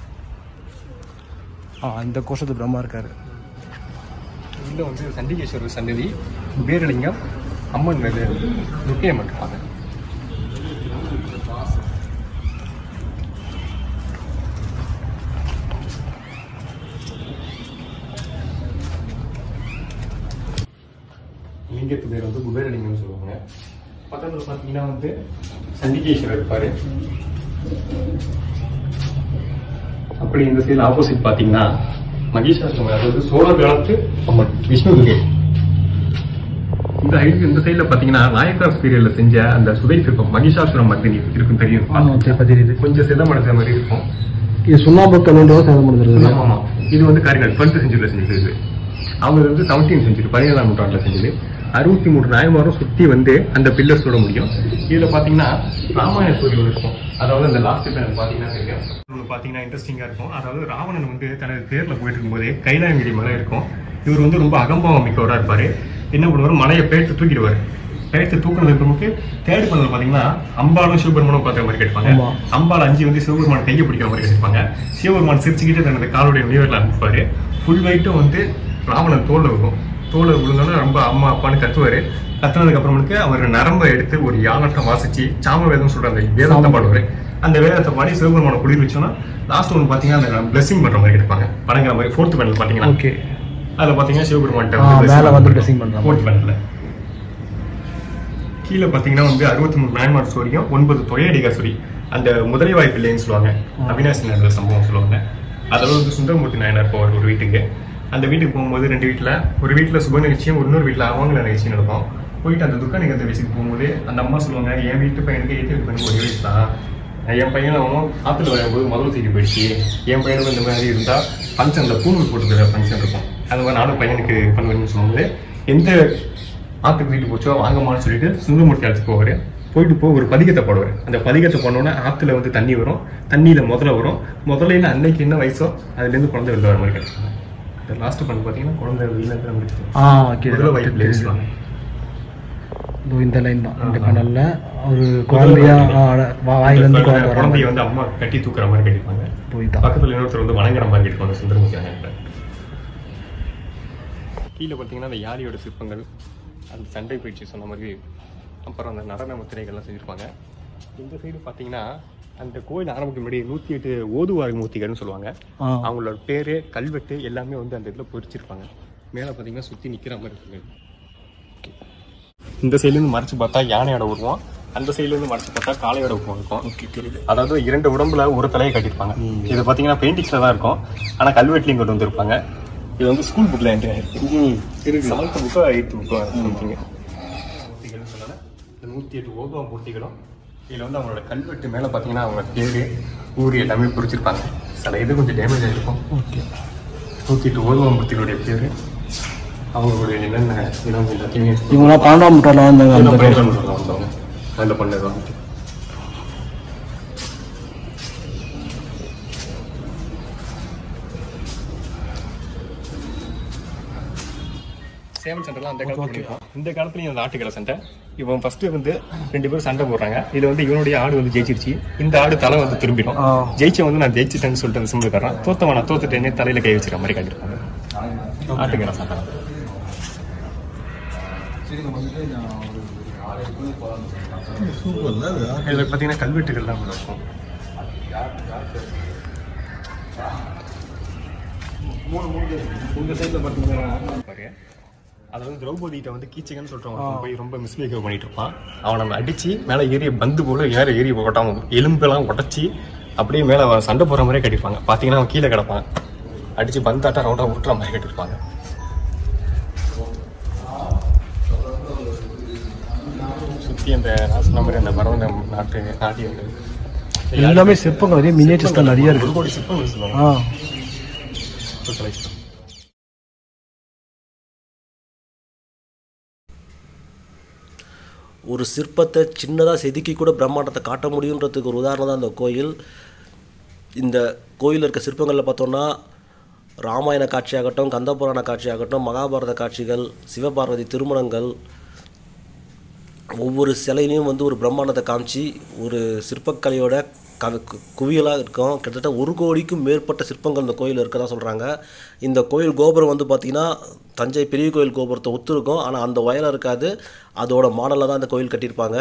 Speaker 4: இந்த கோஷத்து பிரம்மா இருக்காரு
Speaker 2: உள்ள வந்து சண்டிகேஸ்வரர் சன்னதி குபேரலிங்கம் அம்மன் இது துர்க்கையம்மன் இருப்பாங்க லிங்கத்து பேர் வந்து குபேரலிங்கம்னு சொல்லுவாங்க பக்கத்துல பாத்தீங்கன்னா வந்து சண்டிகேஸ்வரர் இருப்பாரு அப்படி இந்த சைடு ஆப்போசிட் பாத்தீங்கன்னா மகிஷாசுரன் அதாவது சோழ காலத்து அம்மன் விஷ்ணு துர்கை இந்த சைடு இந்த சைடுல பாத்தீங்கன்னா நாயக்கர் பீரியட்ல செஞ்ச அந்த சுதை சிற்பம் மகிஷாசுரம் மர்தினி இருக்கும் தெரியும்
Speaker 4: தெரியுது
Speaker 2: கொஞ்சம் சிதமடைஞ்ச மாதிரி இருக்கும்
Speaker 4: இது சுண்ணாம்பு கல்லூண்டோ சேதம் முடிஞ்சிருக்கு
Speaker 2: ஆமா, ஆமா. இது வந்து காரிகள் டுவெல்த் செஞ்சுரியில் செஞ்சது அவங்க வந்து செவன்டீன் செஞ்சுரி பதினேழாம் நூற்றாண்டுல செஞ்சது அறுபத்தி மூணு நாயமாரும் சுத்தி வந்து அந்த பில்லர்ஸோட முடியும் இதுல பாத்தீங்கன்னா ராமாயண ஸ்டோரி ஒன்று இருக்கும் அதாவது அந்த லாஸ்ட் பேனல் பாத்தீங்கன்னா தெரியும் ஒன்று பாத்தீங்கன்னா இன்ட்ரெஸ்டிங்கா இருக்கும் அதாவது ராவணன் வந்து தனது தேர்ல போயிட்டு இருக்கும்போது கைலாயங்கிரி மலை இருக்கும் இவர் வந்து ரொம்ப அகம்பாவம் மிக்கவரா இருப்பாரு என்ன பண்ணுவாரு மலையை பேர்த்து தூக்கிடுவாரு பேர்த்து தூக்குனதுக்கு நமக்கு தேர்ட் பண்ணது பாத்தீங்கன்னா அம்பாலும் சிவபெருமானும் பார்க்குற மாதிரி கேட்பாங்க அம்பாள் அஞ்சு வந்து சிவபெருமான் கையை பிடிக்கிற மாதிரி கேட்பாங்க சிவபெருமான் சிரிச்சுக்கிட்டு தனது காலுடைய உயரில் அனுப்பிப்பாரு ஃபுல் வெயிட்டும் வந்து ராவணன் தோல்ல விழும் தோல்ல விழுந்தோன்னே ரொம்ப அம்மா அப்பான்னு கத்துவாரு கத்துனதுக்கு அப்புறமேட்டுக்கு அவர் நரம்பை எடுத்து ஒரு யாகட்டம் வாசிச்சு சாம வேதம் சொல்ற அந்த வேதத்தை பாடுவாரு அந்த வேதத்தை பாடி சிவபெருமான குளிர் வச்சோன்னா லாஸ்ட் ஒன்று பாத்தீங்கன்னா அந்த பிளெஸிங் பண்ற மாதிரி எடுப்பாங்க வணங்குற மாதிரி ஃபோர்த் பேனல் பாத்தீங்கன்னா
Speaker 4: ஓகே
Speaker 2: அதுல பாத்தீங்கன்னா சிவபெருமான்ட்ட
Speaker 4: ஆ, மேல வந்து blessing பண்ற மாதிரி.
Speaker 2: ஃபோர்த் பேனல்ல கீழே பாத்தீங்கன்னா வந்து அறுபத்தி மூணு நாயன்மார் ஸ்டோரியும் ஒன்பது தொயடிகா ஸ்டோரி அந்த முதலை வாய்ப்பு இல்லைன்னு சொல்லுவாங்க அவினாசி நடந்த சம்பவம் சொல்லுவாங்க அதில் வந்து சுந்தரமூர்த்தி நாயனார் போவார் ஒரு வீட்டுக்கு அந்த வீட்டுக்கு போகும்போது ரெண்டு வீட்டில் ஒரு வீட்டில் சுப நிகழ்ச்சியும் இன்னொரு வீட்டில் அவங்கள நிகழ்ச்சி நடக்கும் போயிட்டு அந்த துக்க நிகழ்ந்த வச்சுட்டு போகும்போது அந்த அம்மா சொல்லுவாங்க என் வீட்டு பையனுக்கு ஏற்றி பையனுக்கு ஒரே வயசு தான் என் பையன் அவன் ஆத்துல வரும்போது முதல் தூக்கி போயிடுச்சு என் பையனுக்கு இந்த மாதிரி இருந்தா ஃபங்க்ஷன்ல பூணூல் போட்டுக்கிற ஃபங்க்ஷன் இருக்கும் அது மாதிரி நானும் பையனுக்கு பண்ணுவேன்னு சொல்லும்போது எந்த ஆத்துக்கு தூக்கிட்டு போச்சோ வாங்கம்மான்னு சொல்லிட்டு சுந்தரமூர்த்தி அழைச்சு போவாரு போயிட்டு போ ஒரு பதிகத்தை போடுவார் அந்த பதிகத்தை பண்ணோன்னே ஆத்துல வந்து தண்ணி வரும் தண்ணியில முதல்ல வரும் முதல்ல அன்னைக்கு என்ன வயசோ அதுல இருந்து குழந்தை வெளில வர மாதிரி கிடைக்கும் இந்த லாஸ்ட் பண்ணி பாத்தீங்கன்னா குழந்தை வெளியில இருந்து முடிச்சு
Speaker 4: ஆ ஓகே
Speaker 2: முதல்ல வயிற்றுல சொல்லுவாங்க
Speaker 4: இதோ இந்த லைன் தான் இந்த கனல்ல ஒரு குழந்தையா ஆ, அட- வா- வாயில இருந்து குழந்தை வர
Speaker 2: குழந்தைய
Speaker 4: மாதிரி
Speaker 2: வந்து அம்மா கட்டி தூக்குற மாதிரி கட்டிப்பாங்க
Speaker 4: போய் தான்
Speaker 2: பக்கத்துல இன்னொருத்தர் வந்து வணங்குற மாதிரி இருப்பாங்க சுந்தரமூர்த்தி நாயகர் கீழே பார்த்தீங்கன்னா அந்த யாரியோட சிற்பங்கள் அந்த சண்டை பயிற்சி சொன்ன மாதிரி அப்புறம் அந்த நடன முத்திரைகள்லாம் செஞ்சுருப்பாங்க இந்த சைடு பார்த்தீங்கன்னா அந்த கோயில் ஆரம்பிக்கும் முன்னாடி நூற்றி எட்டு ஓதுவார் மூர்த்திகள்னு சொல்லுவாங்க
Speaker 4: ஆ.
Speaker 2: அவங்களோட பேரு கல்வெட்டு எல்லாமே வந்து அந்த இதில் பொறிச்சிருப்பாங்க மேலே பார்த்தீங்கன்னா சுற்றி நிற்கிற மாதிரி இருக்கு இந்த சைட்லேருந்து மறைச்சு பார்த்தா யானையோட உருவம் அந்த சைட்லேருந்து மறைச்சு பார்த்தா காளையோட உருவம் இருக்கும் அதாவது இரண்டு உடம்புல ஒரு தலையை கட்டியிருப்பாங்க இது பார்த்தீங்கன்னா பெயிண்டிங்ஸ்ல தான் இருக்கும் ஆனால் கல்வெட்டுலையும் கொண்டு வந்திருப்பாங்க இது வந்து ஸ்கூல் புக்ல என்ட்ரி ஆயிருக்கு செவன்த் புக்கோ எயித்து புக்கோ சம்திங் மூர்த்திகள்னு சொன்னால இந்த நூற்றி எட்டு ஓதுவம் மூர்த்திகளும் இதில் வந்து அவங்களோட கல்வெட்டு மேலே பார்த்தீங்கன்னா அவங்க பேரு ஊர் எல்லாமே குறிச்சிருப்பாங்க சில இது கொஞ்சம் டேமேஜ் ஆகிருக்கும் நூற்றி எட்டு ஓதுவம் மூர்த்திகளுடைய பேரு அவங்களுடைய என்னென்ன இனம் எல்லாத்தையுமே
Speaker 4: இவங்களாம் பன்னெண்டாம் நூற்றாண்டில் வந்தாங்க அந்த
Speaker 2: பயிரிடம் வந்தவங்க அதில் பண்ணது வந்துட்டு சேவல் சண்டைலாம் அந்த காலத்துல இருக்கும். இந்த காலத்துலயும் அந்த ஆட்டுக்கடை சண்டை இவன் ஃபர்ஸ்ட் வந்து ரெண்டு பேரும் சண்டை போடுறாங்க இதுல வந்து இவனுடைய ஆடு வந்து ஜெயிச்சிருச்சு இந்த ஆடு தலை வந்து திரும்பிடும்
Speaker 4: ஆ.
Speaker 2: ஜெயிச்ச வந்து நான் ஜெயிச்சிட்டேன்னு சொல்லிட்டு அந்த சிம்பிள் தர்றான் தோத்தவன் நான் தோத்துட்டேனே தலையில கை வச்சிருக்க மாதிரி காட்டிருப்பாங்க ஆட்டுக்கடை சண்டை இதுல பாத்தீங்கன்னா கல்வெட்டுகள்லாம் கூட இருக்கும் இந்த சைடுல பாத்தீங்கன்னா பாரு அது வந்து திரௌபதிகிட்ட வந்து கீச்சகன்னு சொல்றவன் போய் ரொம்ப மிஸ்பிஹேவ் பண்ணிட்டு இருப்பான் அவனை நம்ம அடிச்சு மேல ஏறி பந்து போல ஏற ஏறி கொட்டாம எலும்பெல்லாம் உடச்சி அப்படியே மேல அவன் சண்டை போற மாதிரியே கட்டிருப்பாங்க பாத்தீங்கன்னா அவன் கீழே கிடப்பான் அடிச்சு பந்தாட்டா ரவுண்டா உருட்டுற மாதிரி கட்டிருப்பாங்க சுத்தி அந்த நான் சொன்ன மாதிரி அந்த பரவந்த நாட்டு நாட்டியங்கள்
Speaker 4: எல்லாமே சிற்பங்கள் அதே மினியேச்சர்ஸ் தான் நிறைய
Speaker 2: ஒரு
Speaker 4: இருக்கு
Speaker 2: கோடி சிற்பங்கள் சொல்லுவாங்க
Speaker 4: ஆ
Speaker 2: சிற்ப collection.
Speaker 1: ஒரு சிற்பத்தை சின்னதாக செதுக்கி கூட பிரம்மாண்டத்தை காட்ட முடியுன்றதுக்கு ஒரு உதாரணம் தான் அந்த கோயில் இந்த கோயிலில் இருக்க சிற்பங்களில் பார்த்தோன்னா ராமாயண காட்சியாகட்டும் கந்தபுராண காட்சியாகட்டும் மகாபாரத காட்சிகள் சிவபார்வதி திருமணங்கள் ஒவ்வொரு சிலையிலையும் வந்து ஒரு பிரம்மாண்டத்தை காமிச்சு ஒரு சிற்பக்கலையோட க குவியலாக இருக்கும் கிட்டத்தட்ட ஒரு கோடிக்கும் மேற்பட்ட சிற்பங்கள் இந்த கோயில் இருக்கதா சொல்கிறாங்க இந்த கோயில் கோபுரம் வந்து பார்த்திங்கன்னா தஞ்சை பெரிய கோயில் கோபுரத்தை ஒத்து இருக்கும் ஆனால் அந்த உயரம் இருக்காது அதோட மாடலில் தான் இந்த கோயில் கட்டியிருப்பாங்க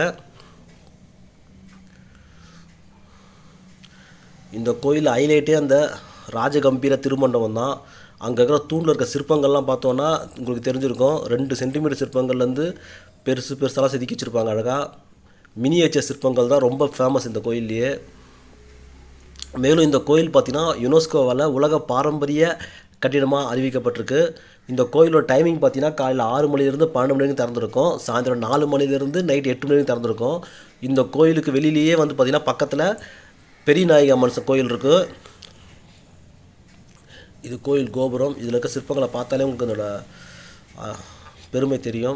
Speaker 1: இந்த கோயில் ஹைலைட்டே அந்த ராஜகம்பீர திருமண்டபம் தான் அங்கே இருக்கிற தூணில் இருக்க சிற்பங்கள்லாம் பார்த்தோன்னா உங்களுக்கு தெரிஞ்சிருக்கும் ரெண்டு சென்டிமீட்டர் சிற்பங்கள்லேருந்து பெருசு பெருசாலாம் செதுக்கி வச்சுருப்பாங்க அழகாக மினியேச்சர் சிற்பங்கள் தான் ரொம்ப ஃபேமஸ் இந்த கோயில்லையே மேலும் இந்த கோயில் பார்த்தீங்கன்னா யுனெஸ்கோவால் உலக பாரம்பரிய கட்டிடமாக அறிவிக்கப்பட்டிருக்கு இந்த கோயிலோட டைமிங் பார்த்தீங்கன்னா காலையில் ஆறு மணிலேருந்து பன்னெண்டு மணி வரைக்கும் திறந்துருக்கும் சாயந்தரம் நாலு மணிலேருந்து நைட் எட்டு மணி வரைக்கும் திறந்துருக்கும் இந்த கோயிலுக்கு வெளியிலேயே வந்து பார்த்திங்கன்னா பக்கத்தில் பெரிய நாயகி அம்மன் ச- கோயில் இருக்குது இது கோயில் கோபுரம் இதில் இருக்க சிற்பங்களை பார்த்தாலே உங்களுக்கு அதோட ஆ, பெருமை தெரியும்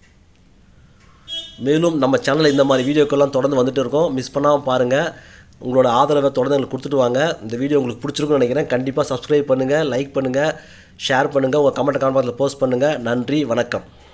Speaker 1: மேலும் நம்ம சேனலில் இந்த மாதிரி வீடியோக்கெல்லாம் தொடர்ந்து வந்துட்டு இருக்கோம் மிஸ் பண்ணாமல் பாருங்கள் உங்களோட ஆதரவை தொடர்ந்து எங்களுக்கு கொடுத்துட்டு வாங்க இந்த வீடியோ உங்களுக்கு பிடிச்சிருக்குன்னு நினைக்கிறேன் கண்டிப்பாக சப்ஸ்கிரைப் பண்ணுங்கள் லைக் பண்ணுங்கள் ஷேர் பண்ணுங்கள் உங்கள் கமெண்ட் கான்பாக்ஸில் போஸ்ட் பண்ணுங்கள் நன்றி வணக்கம்